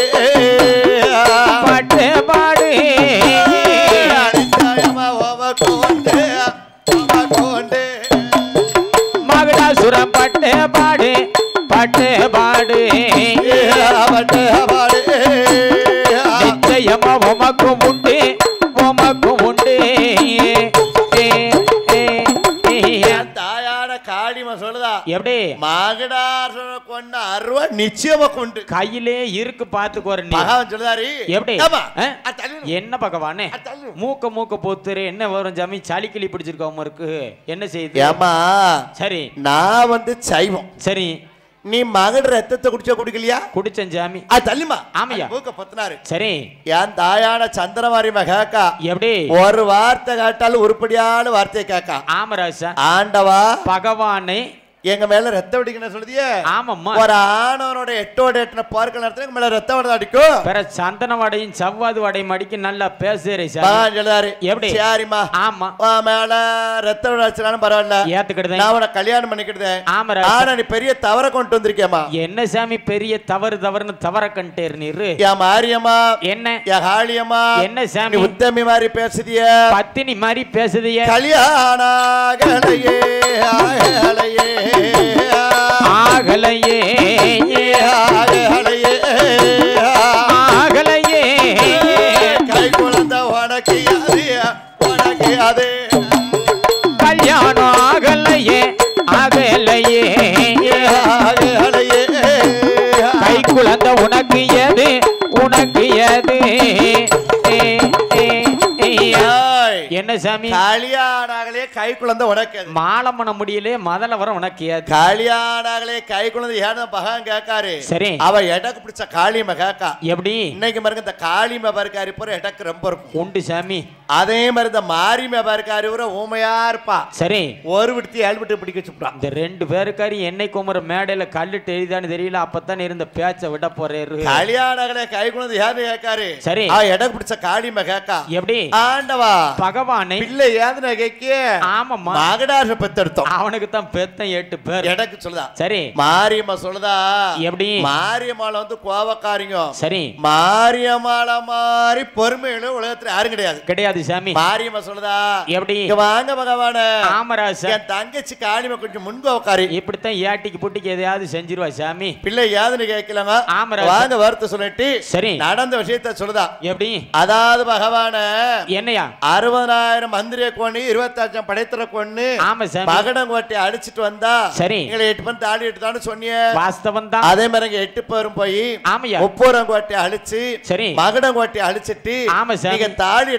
பட்டு பாடு அடிச்சாயமா ஓவ கோண்டு ஓவ கோண்டு மகுடாசுரம் பட்டு பாடு பட்டு பாடு பாட்டு பாடு நிச்சயமா உமக்கும் உண்டு உமக்கும் உண்டு ஏ, ஏ, ஏ. என் தாயான காளிமா சொல்லுதா எப்படி மகடாசுர கொண்ட அருவா நிச்சயமா கொண்டு கையிலே இருக்கு பாத்துக்கோற நீ மகாவன் சொல்லுதாரி எப்படி ஆமா ஆ? அ, தள்ளு. என்ன பகவானே அ, தள்ளு. மூக்க மூக்க போத்துரு என்ன வரும் ஜமி சளி கிளி பிடிச்சிருக்கோம் இருக்கு என்ன செய்யுது ஏமா சரி நான் வந்து சைவம் சரி நீ மகன் ரத்தத்தை குடிச்சா குடிக்கலையா குடிச்சேன் ஜாமி அது தள்ளுமா ஆமையா. மூக்க பத்தினாரு சரி என் தாயான சந்திரமாரி மகாக்கா எப்படி ஒரு வார்த்தை கேட்டாலும் உருப்படியான வார்த்தையை கேக்கா ஆமராசா ஆண்டவா பகவானை எங்க மேல ரத்த வெடிக்கணும் சொல்லுதியே ஆமாம்மா ஒரு ஆணவனோட எட்டோட எட்டுன பார்க்க நேரத்துல எங்க மேல ரத்தம் வந்து அடிக்கும் பிற சந்தன வடையும் செவ்வாது வடையும் அடிக்க நல்லா பேசுறே சார் மகான் சொல்லுதாரு எப்படி? சரிம்மா ஆமா உன் மேல ரத்த அடிச்சாலும் பரவாயில்ல ஏத்துக்கிடுதேன் நான் உன கல்யாணம் பண்ணிக்கிட்டேன் ஆமராஜா ஆனா நீ பெரிய தவற கொண்டு வந்திருக்கியம்மா என்ன சாமி பெரிய தவறு தவறுன்னு தவற கண்டேர் நீரு என் மாரியம்மா என்ன என் காளியம்மா என்ன நீ சாமி உத்தமி மாதிரி பேசுதிய பத்தினி மாதிரி பேசுதிய கல்யாண ஆகலையே ஆகலையே ஆகலையே ஆகலையே ஆகலையே கை குழந்தை உனக்கு அது உனக்கு அது கல்யாணம் ஆகலையே ஆகலையே ஆகலையே கை குழந்தை உனக்கு எது உனக்கு எது ஏ, ஏ, ஏ. ஏய், என்ன சாமி கல்யாண ஆகலையே கை குழந்தை உனக்கு அது மாலம் பண்ண முடியலே முதல்ல வர உனக்கு ஏது கல்யாண ஆகலையே கை குழந்தை ஏன்னு பகவான் கேட்காரு சரி அவ எடக்கு பிடிச்ச காளியம்ம கேக்கா எப்படி இன்னைக்கு பாருங்க இந்த காளிம பாருக்காரு பூரா எடக்கு ரொம்ப இருக்கும் உண்டு சாமி அதே மாதிரி இந்த மாரிம பாருக்காரு பூரா ஊமையா இருப்பா சரி ஒரு விடுத்தி ஏழு விட்டு பிடிக்க வச்சுட்டான் இந்த ரெண்டு பேருக்காரி என்னை குமர மேடையில கல்லுட்டு எழுதான்னு தெரியல அப்பதான் இருந்த பேச்ச விட போறாரு கல்யாண ஆகலையே கை குழந்தை ஏன்னு கேட்காரு சரி. அவ எடக்கு பிடிச்ச காளிம கேக்கா எப்படி ஆண்டவா பகவானை பிள்ளை ஏதுன கேக்க ஆமாம்மா மகடாச பெத்தெடுத்தோம் அவனுக்கு தான் பெத்தன் எட்டு பேர் எனக்கு சொல்லுதா சரி மாரியம்மா சொல்லுதா எப்படி மாரியம்மாள வந்து கோவக்காரிங்க சரி மாரியம்மாள மாதிரி பொறுமையில உலகத்துல யாரும் கிடையாது கிடையாது சாமி மாரியம்மா சொல்லுதா எப்படி இங்க வாங்க பகவான ஆமராசா என் தங்கச்சி காளிம கொஞ்சம் முன்கோவக்காரி இப்படித்தான் ஏட்டிக்கு புட்டிக்கு எதையாவது செஞ்சிருவா சாமி பிள்ளை ஏதுன்னு கேட்கலங்க ஆமராஜா. வாங்க வார்த்தை சொல்லிட்டு சரி நடந்த விஷயத்த சொல்லுதா எப்படி அதாவது பகவான என்னையா அறுபதாயிரம் மந்திரிய கொண்டு இருபத்தாயிரம் படைத்தர கொண்டு ஆமா சாமி மகடங்கோட்டை அடிச்சிட்டு வந்தா சரி. எங்களை எட்டு பேர் தாலி எடுத்தான்னு சொன்னிய வாஸ்தவம் தான் அதே மாதிரி இங்க எட்டு பேரும் போய் ஆமையா முப்பூரங்கோட்டை அழிச்சு சரி மகடங்கோட்டை அழிச்சிட்டு ஆமா சாமி. நீங்க தாலி இட்ட கைலாச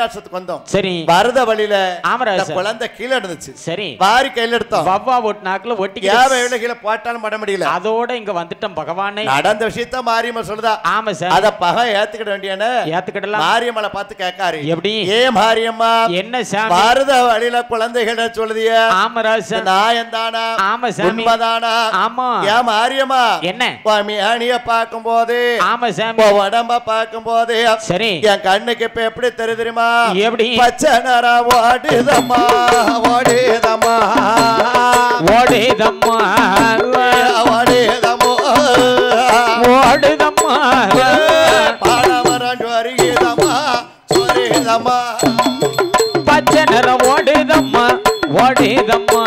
கைலாசத்துக்கு வந்தோம் சரி வரத வழியில ஆமராஜ் இந்த சார். குழந்தை கீழே இருந்துச்சு சரி வாரி கையில எடுத்தோம் வவ்வா ஒட்டு நாக்குல ஒட்டிக்க ஏன் எவ்வளவு கீழே போட்டாலும் பட முடியல அதோட இங்க வந்துட்டோம் பகவானே நடந்த விஷயத்த மாரியம்மா சொல்லுதா ஆமா சார் அத பகை ஏத்துக்கிட வேண்டியன ஏத்துக்கிடலாம் மாரியம்மளை பார்த்து கேட்காரு எப்படி ஏ மாரியம்மா என்ன சாமி பாரத வழியில குழந்தைகளை சொல்லுதிய ஆமராஜ் சார் நாயம் தானா ஆமா சாமி உண்மைதானா ஆமா ஏன் மாரியம்மா என்ன சுவாமி அணிய பார்க்கும் போது ஆமா சாமி உடம்ப பார்க்கும் போது சரி என் கண்ணுக்கு இப்ப எப்படி தெரியுது தெரியுமா எப்படி பச்சை நிறம் ஓடுதம்மா ஓடுதம்மா ஓடுதம்மா ஓடுதமோ ஓடுதம்மா பாடமரம் சொரியுதம்மா சொரியுதம்மா பச்சை நிறம் ஓடுதம்மா ஓடுதம்மா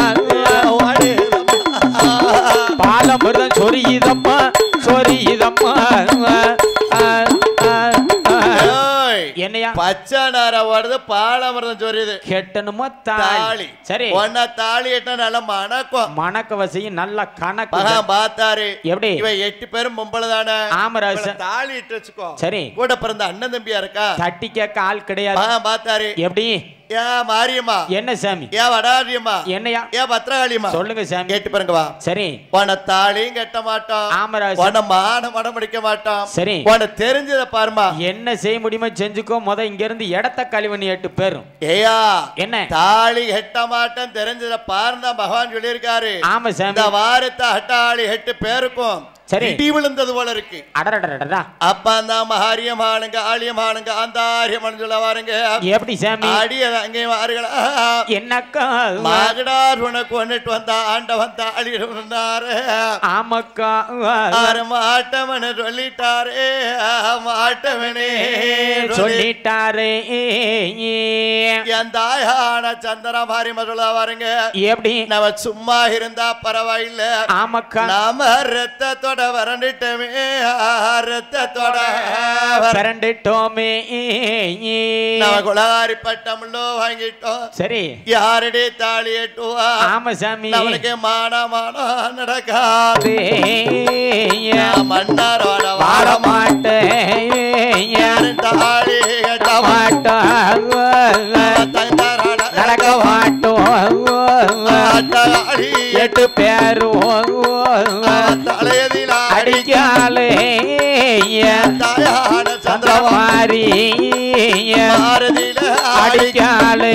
பாலமிருதம் சொரியுதம்மா சொரியுதம்மா ஆ, ஆ, ஆ. ஏய், என்னையா பச்சை நிறம் ஓடுது பாலமரம் சொரியுது கெட்டணுமோ தாலி தாலி சரி ஒன்ன தாலி எட்ட நல்ல மணக்கம் மணக்க வசையும் நல்ல கணக்கு மகன் பார்த்தாரு எப்படி இவன் எட்டு பேரும் பொம்பளை தானே ஆமராஜ் இவளை தாலி இட்டு வச்சுக்கோ சரி கூட பிறந்த அண்ணன் தம்பியா இருக்கா தட்டி கேட்க ஆள் கிடையாது மகன் பார்த்தாரு எப்படி ஏன் மாரியம்மா என்ன சாமி ஏன் வடாரியம்மா என்னையா ஏன் பத்திரகாளியம்மா சொல்லுங்க சாமி கேட்டு பாருங்க வா சரி உன தாலியும் கட்ட மாட்டோம் ஆமராஜ் உன மான மடம் முடிக்க மாட்டோம் சரி உன தெரிஞ்சத பாருமா என்ன செய்ய முடியுமோ செஞ்சுக்கோ முத இங்க இருந்து இடத்த கழிவணி எட்டு பேரும் ஏயா என்ன தாலி கட்ட மாட்டோம் தெரிஞ்சத பாருந்தா பகவான் சொல்லியிருக்காரு ஆமா சாமி இந்த வாரத்தை அட்டாளி எட்டு பேருக்கும் சரி. இடி விழுந்தது போல இருக்கு அடடடடடா அப்ப அந்த மகாரியமானுங்க ஆலியமானுங்க அந்தாரியமானு சொல்ல வாருங்க எப்படி சாமி அடிய அங்கே வாருங்களா என்னக்கா மகடார் உனக்கு கொண்டுட்டு வந்தா ஆண்டவன் தாலி இருந்தாரு ஆமாக்கா ஆறு மாட்டவனு சொல்லிட்டாரே மாட்டவனே சொல்லி சொல்லிட்டாரே என் தாயான சந்திர மாரியம்மா சொல்ல வாருங்க எப்படி நம்ம சும்மா இருந்தா பரவாயில்ல ஆமாக்கா நாம ரத்தத்தோட வறண்டுட்டோமே ரத்தத்தோட வர- பிறண்டுட்டோமே நம்ம குலகாரி பட்டம்லோ வாங்கிட்டோம் சரி யாரடி தாலி எட்டுவா ஆமா சாமி நம்மளுக்கு மான மானம் நடக்காது அதே நான் மன்னாரோட வாழ வாழ மாட்டேன் தாலி கட்ட மாட்டோம் தந்தாரோட நடக்க மாட்டோம் தாலி எட்டு பேரும் தலையதில் அடிக்க அடிக்காலே தாயான சந்திரமா சந்திரமாரி பாரதியில அடிக்க அடிக்காலே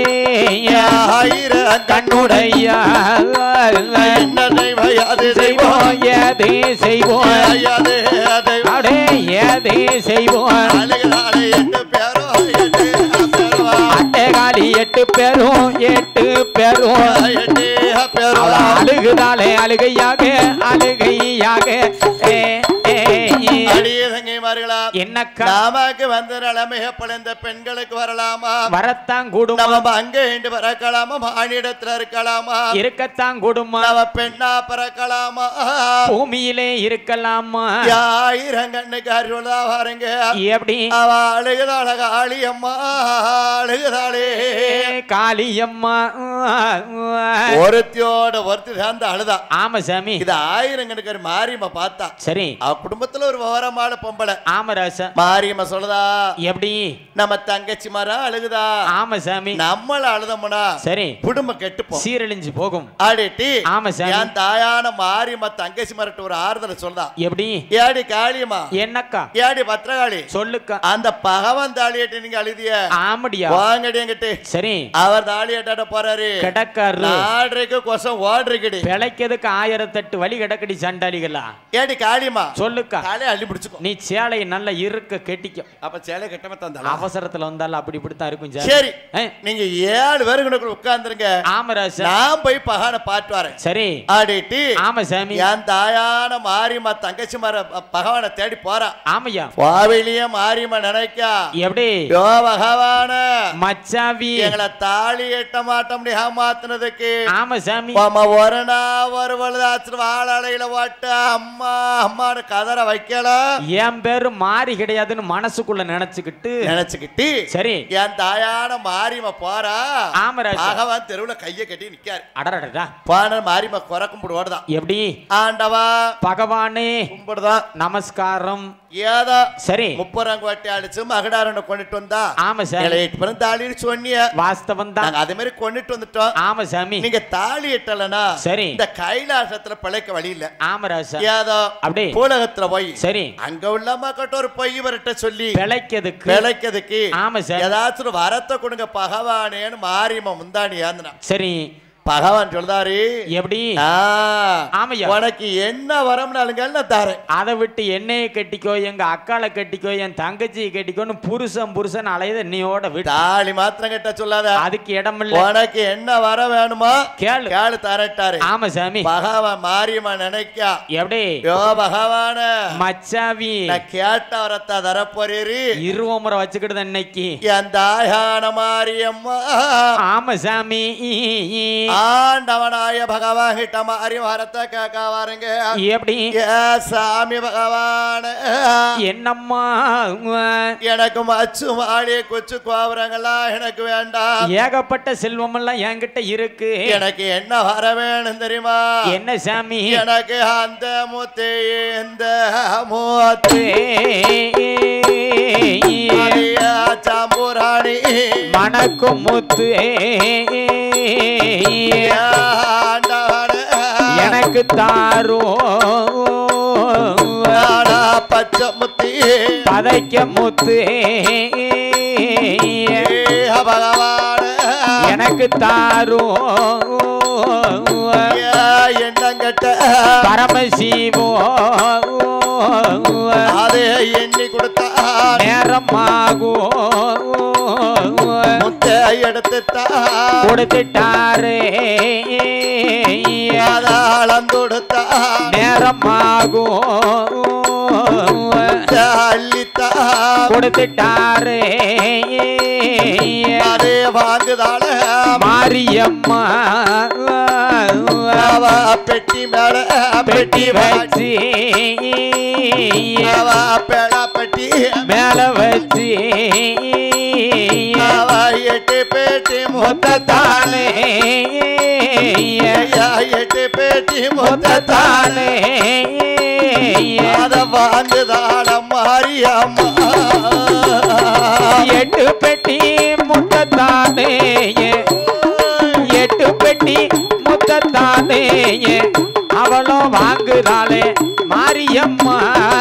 ஆயிரம் கண்ணுடைய என்ன தெய்வம் அது தெய்வம் செய்வோம் எதே செய்வோம் அது தெய்வம் அடே எதே செய்வோம் அழுகிறாளே எட்டு பேரோ எட்டு பேரோ அட்டைகாடி எட்டு பேரும் எட்டு பேரும் எட்டு பேரோ அவ அழுகுதாலே அழுகையாக அழுகையாக ஏ, ஏ, ஏ. அடியே தங்கைமார்களா என்னக்கா நாமக்கு வந்த நிலைமைய பிழைந்த பெண்களுக்கு வரலாமா வரத்தான் கூடுமா நம்ம அங்க இண்டு பிறக்கலாமா மானிடத்துல இருக்கலாமா இருக்கத்தான் கூடுமா நம்ம பெண்ணா பிறக்கலாமா பூமியிலே இருக்கலாமா ஆயிரம் கண்ணுக்கு அருளா பாருங்க எப்படி அவ அழுகுதாள காளியம்மா அழுகுதாளே காளியம்மா ஒருத்தியோட ஒருத்தி சேர்ந்து அழுதா ஆமா சாமி இது ஆயிரம் கணக்கு மாரியம்மா பார்த்தா சரி அவ குடும்பத்துல ஒரு விவரமான பொம்பளை ஆமா ராசா மாரியம்மா சொல்லுதா எப்படி நம்ம தங்கச்சி மரம் அழுகுதா ஆமா சாமி நம்மள அழுதமுனா சரி குடும்பம் கெட்டுப்போம் சீரழிஞ்சு போகும் ஆடிட்டி ஆமா சாமி என் தாயான மாரியம்மா தங்கச்சி மரட்டு ஒரு ஆறுதலை சொல்றா எப்படி ஏடி காளியம்மா என்னக்கா ஏடி பத்திரகாளி சொல்லுக்கா அந்த பகவான் தாலியட்டு நீங்க அழுதிய ஆமடியா வாங்கடி என்கிட்ட சரி அவர் தாலியட்டாட போறாரு கிடக்காரு நாடுக்கு கொசம் ஓடுறீங்கடி பிழைக்கிறதுக்கு ஆயிரத்தெட்டு வழி கிடக்கடி சண்டாளிகளா ஏடி காளியம்மா சொல்லுக்கா தாலியை அள்ளி பிடிச்சுக்கோ நீ சேலையை நல்லா இருக்க கெட்டிக்கும் அப்ப சேலை கட்டமா தந்தாளா அவசரத்துல வந்தாலும் அப்படி இப்படித்தான் இருக்கும் சார் சரி ஆ, நீங்க ஏழு பேருக்கு உட்கார்ந்துருங்க ஆமா ராசா நான் போய் பகான பாட்டு வரேன் சரி ஆடிட்டு ஆமா சாமி என் தாயான மாரியம்மா தங்கச்சி மர பகவானை தேடி போறா ஆமையா கோவிலிய மாரியம்மா நினைக்கா எப்படி யோ பகவான மச்சாவி எங்களை தாலி எட்ட மாட்டோம் ஏமாத்துனதுக்கு ஆமா சாமி அம்மா ஒரு நாள் ஒரு பொழுதாச்சு வாழலையில ஓட்ட அம்மா அம்மான்னு கதற வைக்கலாம் என் பேரு பேரு மாறி கிடையாதுன்னு மனசுக்குள்ள நினைச்சுக்கிட்டு நினைச்சுக்கிட்டு சரி என் தாயான மாரியம்ம போறா ஆமா ராஜா பகவான் தெருவுல கைய கட்டி நிக்காரு அடடடா போன மாரியம்ம குறை கும்பிடு ஓடுதான் எப்படி ஆண்டவா பகவானே கும்பிடுதான் நமஸ்காரம் ஏதோ சரி முப்பரங்கோட்டை அடிச்சு மகடாரனை கொண்டுட்டு வந்தா ஆமா சாமி எங்களை எட்டு பேரும் தாலின்னு சொன்னிய வாஸ்தவம் தான் நாங்க அதே மாதிரி கொண்டுட்டு வந்துட்டோம் ஆமா சாமி நீங்க தாலி இட்டலனா சரி இந்த கைலாசத்துல பிழைக்க வழி இல்ல ஆமா ராசா ஏதோ அப்படி பூலகத்துல போய் சரி அங்க உள்ள மக்கட்ட ஒரு பொய் வரட்ட சொல்லி பிழைக்கிறதுக்கு பிழைக்கிறதுக்கு ஆமா சார் ஏதாச்சும் ஒரு வரத்தை கொடுங்க பகவானேன்னு மாரியம்மா முந்தாணி ஏந்தினா சரி பகவான் சொல்றாரு எப்படி ஆ, ஆமையா உனக்கு என்ன வரம்னாலுங்க நான் தரேன் அதை விட்டு என்னைய கட்டிக்கோ எங்க அக்காளை கட்டிக்கோ என் தங்கச்சியை கட்டிக்கோன்னு புருஷன் புருஷன் அலையத என்னையோட விட்டு தாலி மாத்திரம் கட்ட சொல்லாத அதுக்கு இடம் இல்ல உனக்கு என்ன வர வேணுமோ கேளு கேளு தரட்டாரு ஆமா சாமி பகவான் மாரியம்மா நினைக்கா எப்படி யோ பகவான மச்சாவி நான் கேட்ட வரத்தை தரப்போறீரு இருவமுறை வச்சுக்கிட்டு இன்னைக்கு என் தாயான மாரியம்மா ஆமா சாமி ஆண்டவனாய பகவான் கிட்ட மாறி வரத்தை கேட்க வாருங்க எப்படி ஏ சாமி பகவான என்னம்மா எனக்கு மச்சு மாடி கொச்சு கோபுரங்களா எனக்கு வேண்டாம் ஏகப்பட்ட செல்வம் எல்லாம் என்கிட்ட இருக்கு எனக்கு என்ன வர வேணும் தெரியுமா என்ன சாமி எனக்கு அந்த முத்து இந்த மூத்து அடியா சாம்பூராணி மணக்கும் முத்து ஆண்டவனே. எனக்கு தாரும் நானா பச்சை முத்தி பதைக்க முத்து ஏ பகவானே. எனக்கு தாரும் ஏ எண்ணங்கட்ட பரமசிவோ அதே எண்ணி கொடுத்தா நேரமாகும் முத்தை எடுத்துத்தான் கொடுத்துட்டாரே தாளம் கொடுத்தா நேரமாகும் அள்ளித்தான் கொடுத்துட்டாரே அதே வாங்குதாள மாரியம்மா அவ பெட்டி மேல பெட்டி வச்சு அவ பேட பெட்டி மேல வச்சு அவ எட்டு பெட்டி முத்தத்தானே முத்தையா எட்டு பெட்டி முத்தத்தானே முத்தத்தானே அத வாங்குதாள மாரியம்மா எட்டு பெட்டி முத்தத்தானே எட்டு பெட்டி முத்தத்தானே அவளும் வாங்குறாளே மாரியம்மா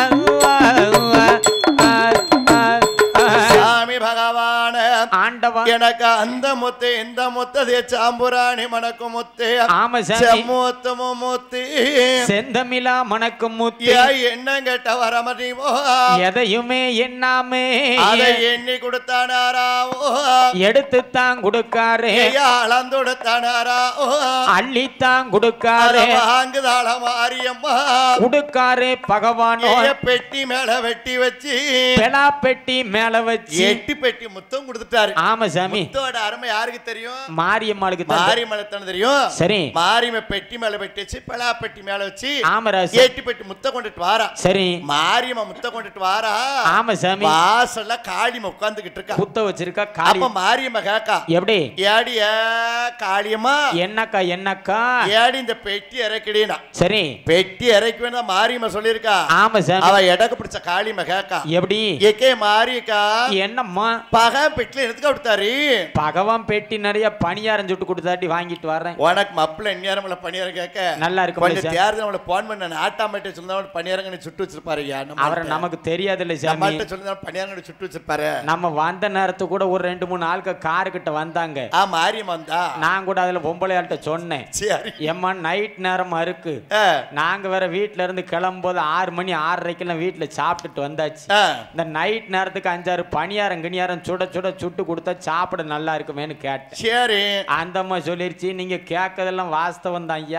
சாமி பகவான ஆண்டவா எனக்கு அந்த முத்து இந்த முத்ததே சாம்புராணி மணக்கு முத்து ஆமா சாமி செம்மூத்து முத்து செந்தமிழா மணக்கும் முத்து ஏ என்ன கேட்ட வர முடியுமோ எதையுமே எண்ணாமே அதை எண்ணி கொடுத்தானாராவோ எடுத்துத்தான் கொடுக்காரே அளந்துடுத்தானாராவோ அள்ளித்தான் கொடுக்காரே வாங்குதாள மாரியம்மா கொடுக்காரே பகவானோ ஏ பெட்டி மேல வெட்டி வச்சு பெலா பெட்டி மேல வச்சு எட்டி பெட்டி முத்தம் கொடுத்துட்டாரு ஆமா சாமி முத்தோட அருமை யாருக்கு தெரியும் மாரியம்மாளுக்கு தான் மாரியம்மளை தானே தெரியும் சரி மாரியம்ம பெட்டி மேல வெட்டி வச்சு பலா பெட்டி மேல வச்சு ஆமராசு ஏட்டி பெட்டி முத்த கொண்டுட்டு வாரா சரி மாரியம்ம முத்த கொண்டுட்டு வாரா ஆமா சாமி வாசல்ல காளியம்ம உட்கார்ந்துகிட்டு இருக்கா குத்த வச்சிருக்கா அப்ப காளி மாரியம்ம கேக்கா எப்படி ஏடிய காளியம்மா என்னக்கா என்னக்கா ஏடி இந்த பெட்டி இறக்கிடினா சரி பெட்டி இறக்கி வேணா மாரியம்ம சொல்லியிருக்கா ஆமா சாமி அவ எடக்கு பிடிச்ச காளியம்ம கேக்கா எப்படி ஏக்கே மாரியக்கா என்னம்மா பக பெட்டில எடுத்துக்க கொடுத்தாரு பகவான் பெட்டி நிறைய பணியாரம் சுட்டு கொடுத்தாட்டி வாங்கிட்டு வர்றேன் உனக்கு மப்பிள எந்நேரம்ல பணியாரம் கேட்க நல்லா இருக்கு கொஞ்சம் சாமி. தேர்தல் நம்மள போன் பண்ண ஆட்டாமேட்டை சொன்னா பணியாரங்க சுட்டு வச்சிருப்பாரு ஐயா அவரை நமக்கு தெரியாதுல்ல சாமி நம்மள்ட்ட சொல்லி பணியாரங்க சுட்டு வச்சிருப்பாரு நம்ம வந்த நேரத்துக்கு கூட ஒரு ரெண்டு மூணு ஆளுக்கு காரு கிட்ட வந்தாங்க ஆ மாரியம்மா வந்தா நான் கூட அதுல பொம்பளையாள்கிட்ட சொன்னேன் சரி ஏம்மா நைட் நேரமா இருக்கு ஆ, நாங்க வேற வீட்ல இருந்து கிளம்பும்போது ஆறு மணி ஆறரைக்கெல்லாம் வீட்டுல சாப்பிட்டுட்டு வந்தாச்சு ஆ. இந்த நைட் நேரத்துக்கு அஞ்சாறு பணியாரம் கிணியாரம் சுட சுட சுட்டு கொடுத்தா சாப்பிட நல்லா இருக்குமேன்னு கேட்டேன் சரி அந்த அம்மா சொல்லிருச்சு நீங்க கேட்கறதெல்லாம் வாஸ்தவம் தான் ஐயா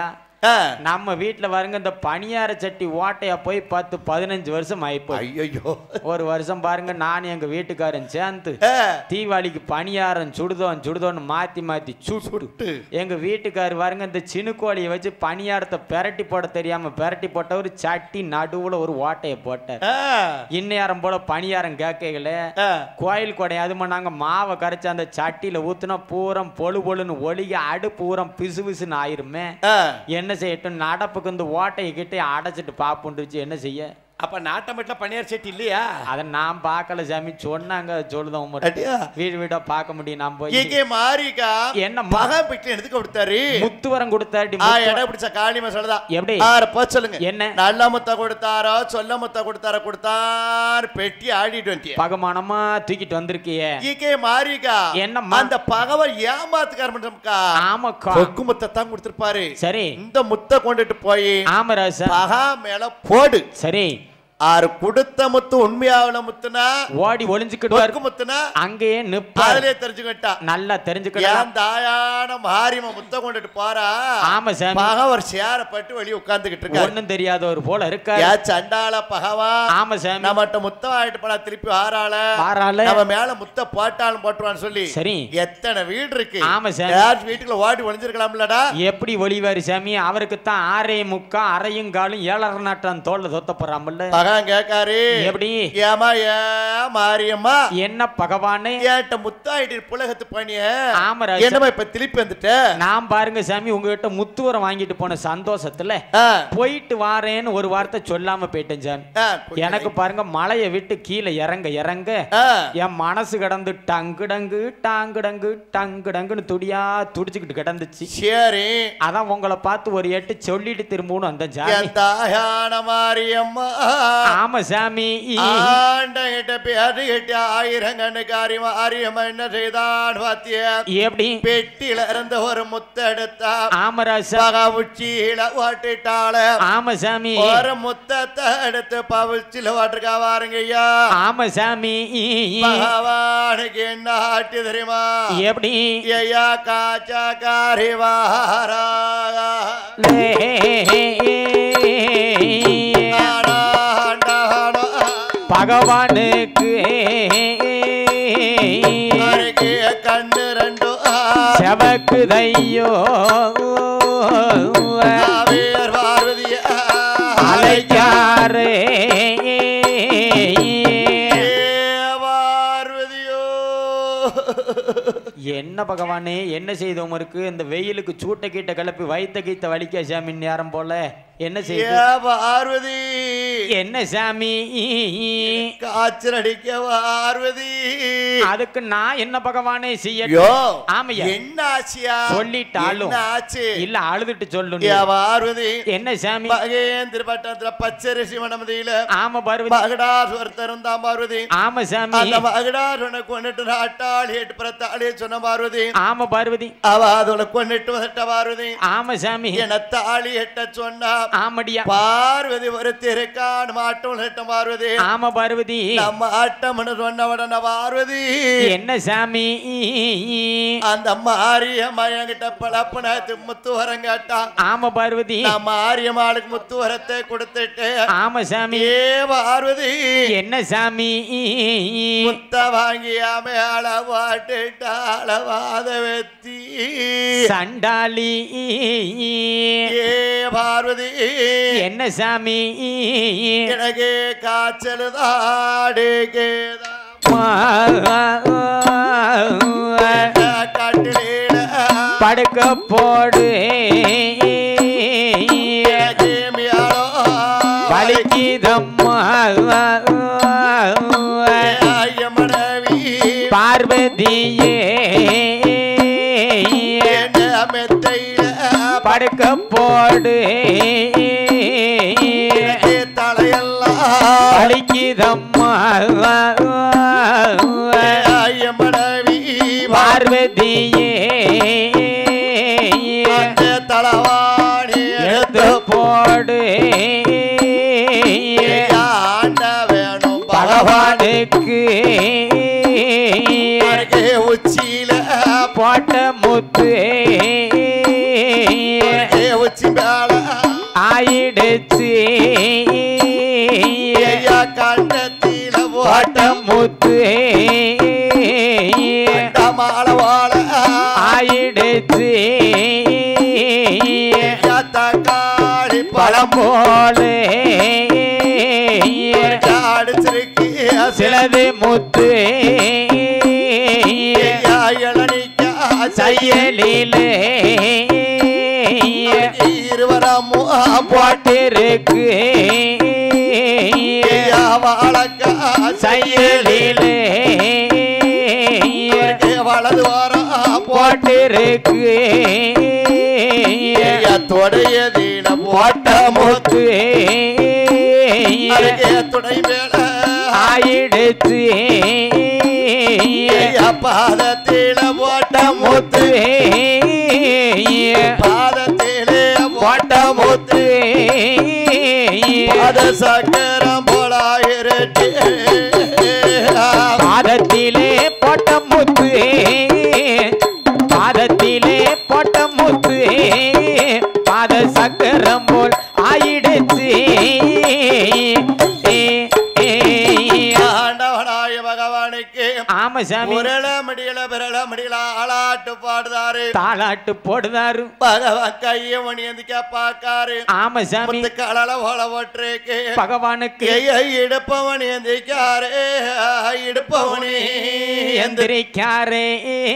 ஆ. நம்ம வீட்டுல பாருங்க இந்த பணியார சட்டி ஓட்டையா போய் பத்து பதினஞ்சு வருஷம் ஆயிப்போய் ஐயோ ஒரு வருஷம் பாருங்க நான் எங்க வீட்டுக்காரன் சேர்ந்து தீபாவளிக்கு பணியாரம் சுடுதோம் சுடுதோன்னு மாத்தி மாத்தி சுட்டு சுட்டு எங்க வீட்டுக்காரர் பாருங்க இந்த சினுக்கோழியை வச்சு பணியாரத்தை பெரட்டி போட தெரியாம பெரட்டி போட்ட ஒரு சட்டி நடுவுல ஒரு ஓட்டையை போட்டார் ஆ. இந்நேரம் போல பணியாரம் கேட்கல ஆ. கோயில் கொடை அது பண்ணாங்க மாவை கரைச்சி அந்த சட்டியில ஊத்துனா பூரம் பொழு பொழுன்னு ஒளிக அடு பூரம் பிசு பிசுன்னு ஆயிருமே ஆ. என்ன செய்யட்டும் நடப்புக்கு இந்த ஓட்டையை கிட்டே அடைச்சிட்டு பாப்புண்டுச்சு என்ன செய்ய அப்ப நாட்டமட்டில் பணியார் செட்டி இல்லையா அதை நான் பார்க்கல சாமி சொன்னாங்க சொல்லுதோம் அடியா வீடு வீடா பார்க்க முடியும் நான் போய் இங்கே மாறிக்கா என்ன ம- மகன் பிட்டு எடுத்து கொடுத்தாரு முத்துவரம் கொடுத்தாடி ஆ இடம் பிடிச்ச காளி மசாலா எப்படி ஆறு போ சொல்லுங்க என்ன நல்ல முத்த கொடுத்தாரோ சொல்ல முத்த கொடுத்தாரோ கொடுத்தார் பெட்டி ஆடிட்டு வந்துட்டிய பகமானமா தூக்கிட்டு வந்திருக்கியே இங்கே மாறிக்கா என்னம்மா? அந்த பகவல் ஏமாத்துக்காரன்க்கா ஆமாக்கா கொக்கு முத்தை தான் கொடுத்திருப்பாரு சரி இந்த முத்தை கொண்டுட்டு போய் ஆமராசா பகா மேல போடு சரி ஆறு கொடுத்த முத்து உண்மையாவுல முத்துனா ஓடி ஒளிஞ்சுக்கிட்டு கொக்கு முத்துனா அங்கேயே நிப்பா அதுலயே தெரிஞ்சுக்கிட்டா நல்லா தெரிஞ்சுக்கிட்டா ஏன் தாயான மாரியம்ம முத்த கொண்டுட்டு போறா ஆமா சாமி பகவ ஒரு சேரப்பட்டு வெளியே உட்கார்ந்துகிட்டு இருக்காரு ஒண்ணும் தெரியாத ஒரு போல இருக்கா ஏன் சண்டாள பகவா ஆமா சாமி நம்மகிட்ட முத்தம் ஆயிட்டு போனா திருப்பி ஆறாள வாரால நம்ம மேல முத்த போட்டாலும் போட்டுவான்னு சொல்லி சரி எத்தனை வீடு இருக்கு ஆமா சாமி யார் வீட்டுக்குள்ள ஓடி ஒளிஞ்சிருக்கலாம்லடா எப்படி ஒளிவாரு சாமி அவருக்கு தான் ஆறே முக்கா அரையும் காலும் ஏழரை நாட்டம் தோல்ல தொத்த போறாமல்ல பகவான் கேட்காரு எப்படி ஏமா ஏ மாரியம்மா என்ன பகவானே ஏன்ட்ட முத்தாயிட்டு புலகத்து பண்ணிய ஆமராஜா என்னமா இப்ப திருப்பி வந்துட்ட நான் பாருங்க சாமி உங்ககிட்ட முத்துவரம் வாங்கிட்டு போன சந்தோஷத்துல ஆ, போயிட்டு வாரேன்னு ஒரு வார்த்தை சொல்லாம போயிட்டேன் சாமி ஆ, எனக்கு பாருங்க மலையை விட்டு கீழே இறங்க இறங்க ஆ, என் மனசு கடந்து டங்குடங்கு டாங்குடங்கு டங்குடங்குன்னு துடியா துடிச்சுக்கிட்டு கிடந்துச்சு சரி அதான் உங்களை பார்த்து ஒரு எட்டு சொல்லிட்டு திரும்பவும் அந்த சாமி என் தாயான மாரியம்மா ஆமா சாமி ஆண்டகிட்ட பேரு கிட்ட ஆயிரம் கண்ணுக்காரி மாரியம்மா என்ன செய்தான் பாத்திய எப்படி பெட்டியில இருந்த ஒரு முத்தெடுத்தா ஆமராசா பகா உச்சியில ஓட்டிட்டாள ஆமா சாமி ஒரு முத்தத்தை எடுத்து பவிச்சில ஓட்டிருக்கா பாருங்க ஐயா ஆமா சாமி பகவானுக்கு என்ன ஆட்டி தெரியுமா எப்படி ஐயா காச்சா காரி வாரா பகவானுக்கு கண்ணு ரெண்டும் செவக்குதையோ ஆவேர் பார்வதிய அலைக்காரே பார்வதியோ என்ன பகவானே என்ன செய்தோம் இருக்கு இந்த வெயிலுக்கு சூட்டை கீட்ட கிளப்பி வைத்த கீத்த வலிக்க சாமி நேரம் போல என்ன செய்து ஏ பார்வதி என்ன சாமி காய்ச்சல் அடிக்க பார்வதி அதுக்கு நான் என்ன பகவானே செய்ய யோ ஆமையா என்ன ஆச்சியா சொல்லிட்டாலும் என்ன ஆச்சு இல்ல அழுதுட்டு சொல்லு ஏ பார்வதி என்ன சாமி மகேந்திர பட்டத்துல பச்சரிசி மணமதியில ஆமா பார்வதி மகடாஸ் ஒருத்தரும் தான் பார்வதி ஆமா சாமி அந்த மகடாஸ் உனக்கு கொண்டுட்டு நாட்டாளி எட்டு பிரத்தாளி சொன்ன பார்வதி ஆமா பார்வதி அவ அதோட கொண்டுட்டு வந்துட்ட பார்வதி ஆமா சாமி என தாலி எட்ட சொன்னா ஆமடியா பார்வதி ஒரு திருக்கான் மாட்டம் நட்ட பார்வதி ஆமா பார்வதி நம்ம ஆட்டம்னு சொன்ன உடனே பார்வதி என்ன சாமி அந்த மாரியம்மா என்கிட்ட பழப்புன முத்து வரம் கேட்டான் ஆமா பார்வதி நான் மாரியம்மாளுக்கு முத்து வரத்தை கொடுத்துட்டு ஆமா சாமி ஏ பார்வதி என்ன சாமி முத்த வாங்கியாம அளவாட்டுட்டாள வாத வெத்தி சண்டாளி ஏ பார்வதி என்ன சாமி எனக்கு காய்ச்சல் தாடுகேதா கட்டில படுக்க போடு கேமியாளோ வலிக்குதம்மா மனைவி பார்வதியே என்ன மெத்தையில படுக்க போடு தலையெல்லாம் வலிக்குதம்மா மனைவி பார்வதியே தளவாணி எடுத்து போடு ஆண்ட வேணும் பகவானுக்கு பகவானுக்கு உச்சியில போட்ட முத்து உச்சி மேல பழம் போலே அடிச்சிருக்கு சிலது முத்து இளநிக்கா செயலிலே இருவரமோ போட்டிருக்கு வாழக்கா செயலிலே வலது வாரம் போட்டிருக்கு தொடையதீன போட்ட முத்து அருகே துணை மேல ஆயிடுச்சு பாதத்தில போட்ட முத்து பாதத்திலே போட்ட முத்து பாத சக்கரம் போலாயிரட்டு பாதத்திலே போட்ட முத்து பாதத்திலே போட்ட முத்து பாத சக்கரம் போல் ஆயிடுச்சு ஆண்டவனாய பகவானுக்கு ஆமா சாமி உரள முடியல பிறள முடியல ஆளாட்டு பாடுதாரு தாளாட்டு போடுதாரு பகவான் கைய மணி எந்திக்க பாக்காரு ஆமா சாமி முத்துக்காலால ஓல ஓட்டுருக்கு பகவானுக்கு இடுப்பவன் எந்திக்காரு இடுப்பவனி எந்திரி எந்திரிக்காரே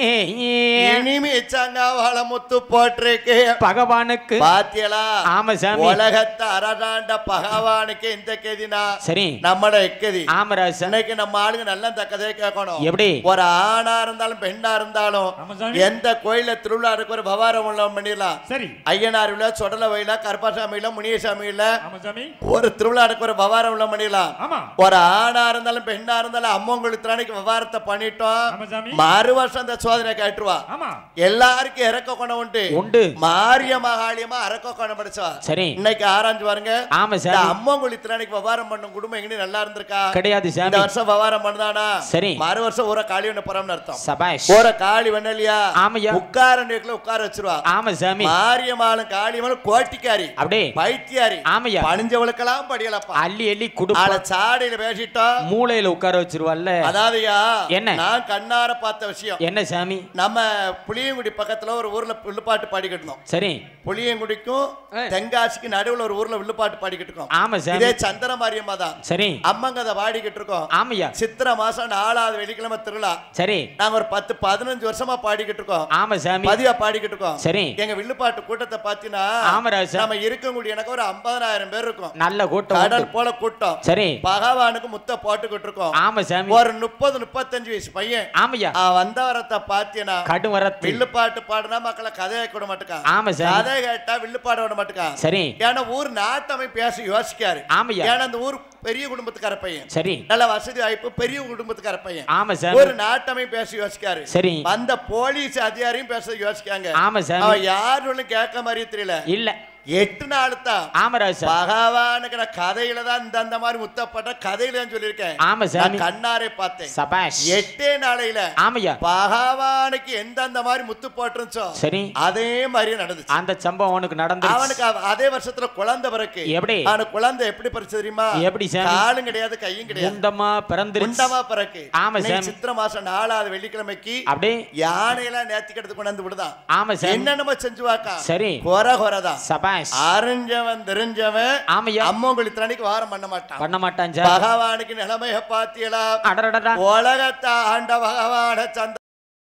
இனிமிச்சாங்க வாழ முத்து போட்டிருக்கு பகவானுக்கு பாத்தியலா ஆமா சாமி உலகத்தை அரடாண்ட பகவானுக்கு இந்த கதினா சரி நம்மட எக்கதி ஆமராசன் இன்னைக்கு நம்ம ஆளுங்க நல்லா தக்கதே கேட்கணும் எப்படி ஒரு ஆணா இருந்தாலும் பெண்ணா இருந்தாலும் ஆமா சாமி. எந்த கோயில திருவிழா இருக்கு ஒரு பவாரம் உள்ள பண்ணிடலாம் சரி ஐயனார் விழா சொடல வயல கருப்பாசாமியில முனியசாமியில ஆமா சாமி ஒரு திருவிழா இருக்கு ஒரு பவாரம் உள்ள பண்ணிடலாம் ஆமா ஒரு ஆணா இருந்தாலும் பெண்ணா இருந்தாலும் அம்மங்களுக்கு திராணிக்கு விவகாரத்தை பண்ணிட்டோம் ஆமா சாமி மறு வருஷம் அந்த சோதனை கேட்டுருவா ஆமா எல்லாருக்கும் இறக்க கொணம் உண்டு உண்டு மாரிய மகாளியமா அரக்க கொணம் படிச்சவா சரி இன்னைக்கு ஆராய்ஞ்சு பாருங்க ஆமா இந்த சாமி அம்மங்குழி திராணிக்கு விவகாரம் பண்ணும் குடும்பம் எங்கேயும் நல்லா இருந்திருக்கா கிடையாது இந்த சாமி வருஷம் விவகாரம் பண்ணுதானா சரி. மறு வருஷம் ஊர காளி ஒண்ணு போறோம்னு அர்த்தம் சபாஷ் ஊர காளி வண்ணலியா ஆமையா. உட்கார நேரத்துல உட்கார வச்சிருவா ஆமா சாமி மாரியம்மாளும் காளியம்மாளும் கோட்டிக்காரி அப்படியே பைத்தியாரி ஆமையா பணிஞ்சவளுக்கெல்லாம் படியலப்பா அள்ளி அள்ளி குடு ஆள சாடையில பேசிட்டோம் மூளையில உட்கார வச்சிருவாள்ல அதாவதுயா என்ன? நான் கண்ணார பார்த்த விஷயம் என்ன சாமி நம்ம புளியங்குடி பக்கத்துல ஒரு ஊர்ல வில்லுப்பாட்டு பாடிக்கிட்டு இருந்தோம் சரி புளியங்குடிக்கும் ஆ. தென்காசிக்கு நடுவுல ஒரு ஊர்ல வில்லுப்பாட்டு பாடிக்கிட்டு இருக்கோம் ஆமா சாமி இதே சந்திர மாரியம்மா தான் சரி அம்மங்க அதை பாடிக்கிட்டு இருக்கோம் ஆமையா சித்திரை மாசம் நாலாவது வெள்ளிக்கிழமை திருவிழா சரி நாங்க ஒரு பத்து பதினஞ்சு வருஷமா பாடிக்கிட்டு இருக்கோம் ஆமா சாமி பதிவா பாடிக்கிட்டு இருக்கோம் சரி எங்க வில்லுப்பாட்டு கூட்டத்தை பாத்தீங்கன்னா ஆமா ராஜா நம்ம இருக்கக்கூடிய எனக்கு ஒரு ஐம்பதாயிரம் பேர் இருக்கும் நல்ல கூட்டம் உண்டு. கடல் போல கூட்டம் சரி பகவானுக்கு முத்த போட்டுக்கிட்டு இருக்கோம் ஆமா சாமி ஒரு முப்பது முப்பத்தஞ்சு வயசு பையன் ஆமையா அவன் வந்தவரத்தை பாத்தீங்கன்னா கடும் வரத்து வில்லு பாட்டு பாடுனா மக்களை கதையை விட மாட்டுக்கா ஆமா சாமி கதை கேட்டா வில்லு பாட விட மாட்டுக்கா சரி ஏன்னா ஊர் நாட்டமை பேச யோசிக்காரு ஆமையா ஏன்னா அந்த ஊர் பெரிய குடும்பத்துக்கார பையன் சரி நல்ல வசதி வாய்ப்பு பெரிய குடும்பத்துக்கார பையன் ஆமா சாமி ஒரு நாட்டமை பேச யோசிக்காரு சரி வந்த போலீஸ் அதிகாரியும் பேச யோசிக்காங்க ஆமா சாமி அவன் யாருன்னு கேட்க மாதிரி தெரியல இல்ல எட்டு நாள் தான் ஆமா ராஜா பகவானுக்கு நான் கதையில தான் இந்த அந்த மாதிரி முத்தப்பட்ட கதையில தான் சொல்லியிருக்கேன் ஆமா சாமி நான் கண்ணாரே பார்த்தேன் சபாஷ் எட்டே நாளையில ஆமையா பகவானுக்கு எந்த அந்த மாதிரி முத்து போட்டுருச்சோ சரி அதே மாதிரியே நடந்துச்சு அந்த சம்பவம் அவனுக்கு நடந்து அவனுக்கு அவ- அதே வருஷத்துல குழந்தை பிறக்கு எப்படி அவனுக்கு குழந்தை எப்படி பறிச்சு தெரியுமா எப்படி சாமி காலும் கிடையாது கையும் கிடையாது முண்டமா பிறந்துருச்சு முண்டமா பிறக்கு ஆமா இன்னைக்கு சாமி. சித்திரை மாசம் நாலாவது வெள்ளிக்கிழமைக்கு அப்படியே யானையெல்லாம் நேத்திக்கிட்டு கொண்டாந்து விடுதான் ஆமா சாமி என்னென்னமோ செஞ்சு வாக்கா சரி குறை குறைதான் சபாஷ் அறிஞ்சவன் தெரிஞ்சவன் ஆமையா அம்மங்குழி திறனைக்கு வாரம் பண்ண மாட்டான் பண்ண மாட்டான் சார் பகவானுக்கு நிலைமைய பாத்தியலா அடடடா உலகத்தை ஆண்ட பகவான சந்திர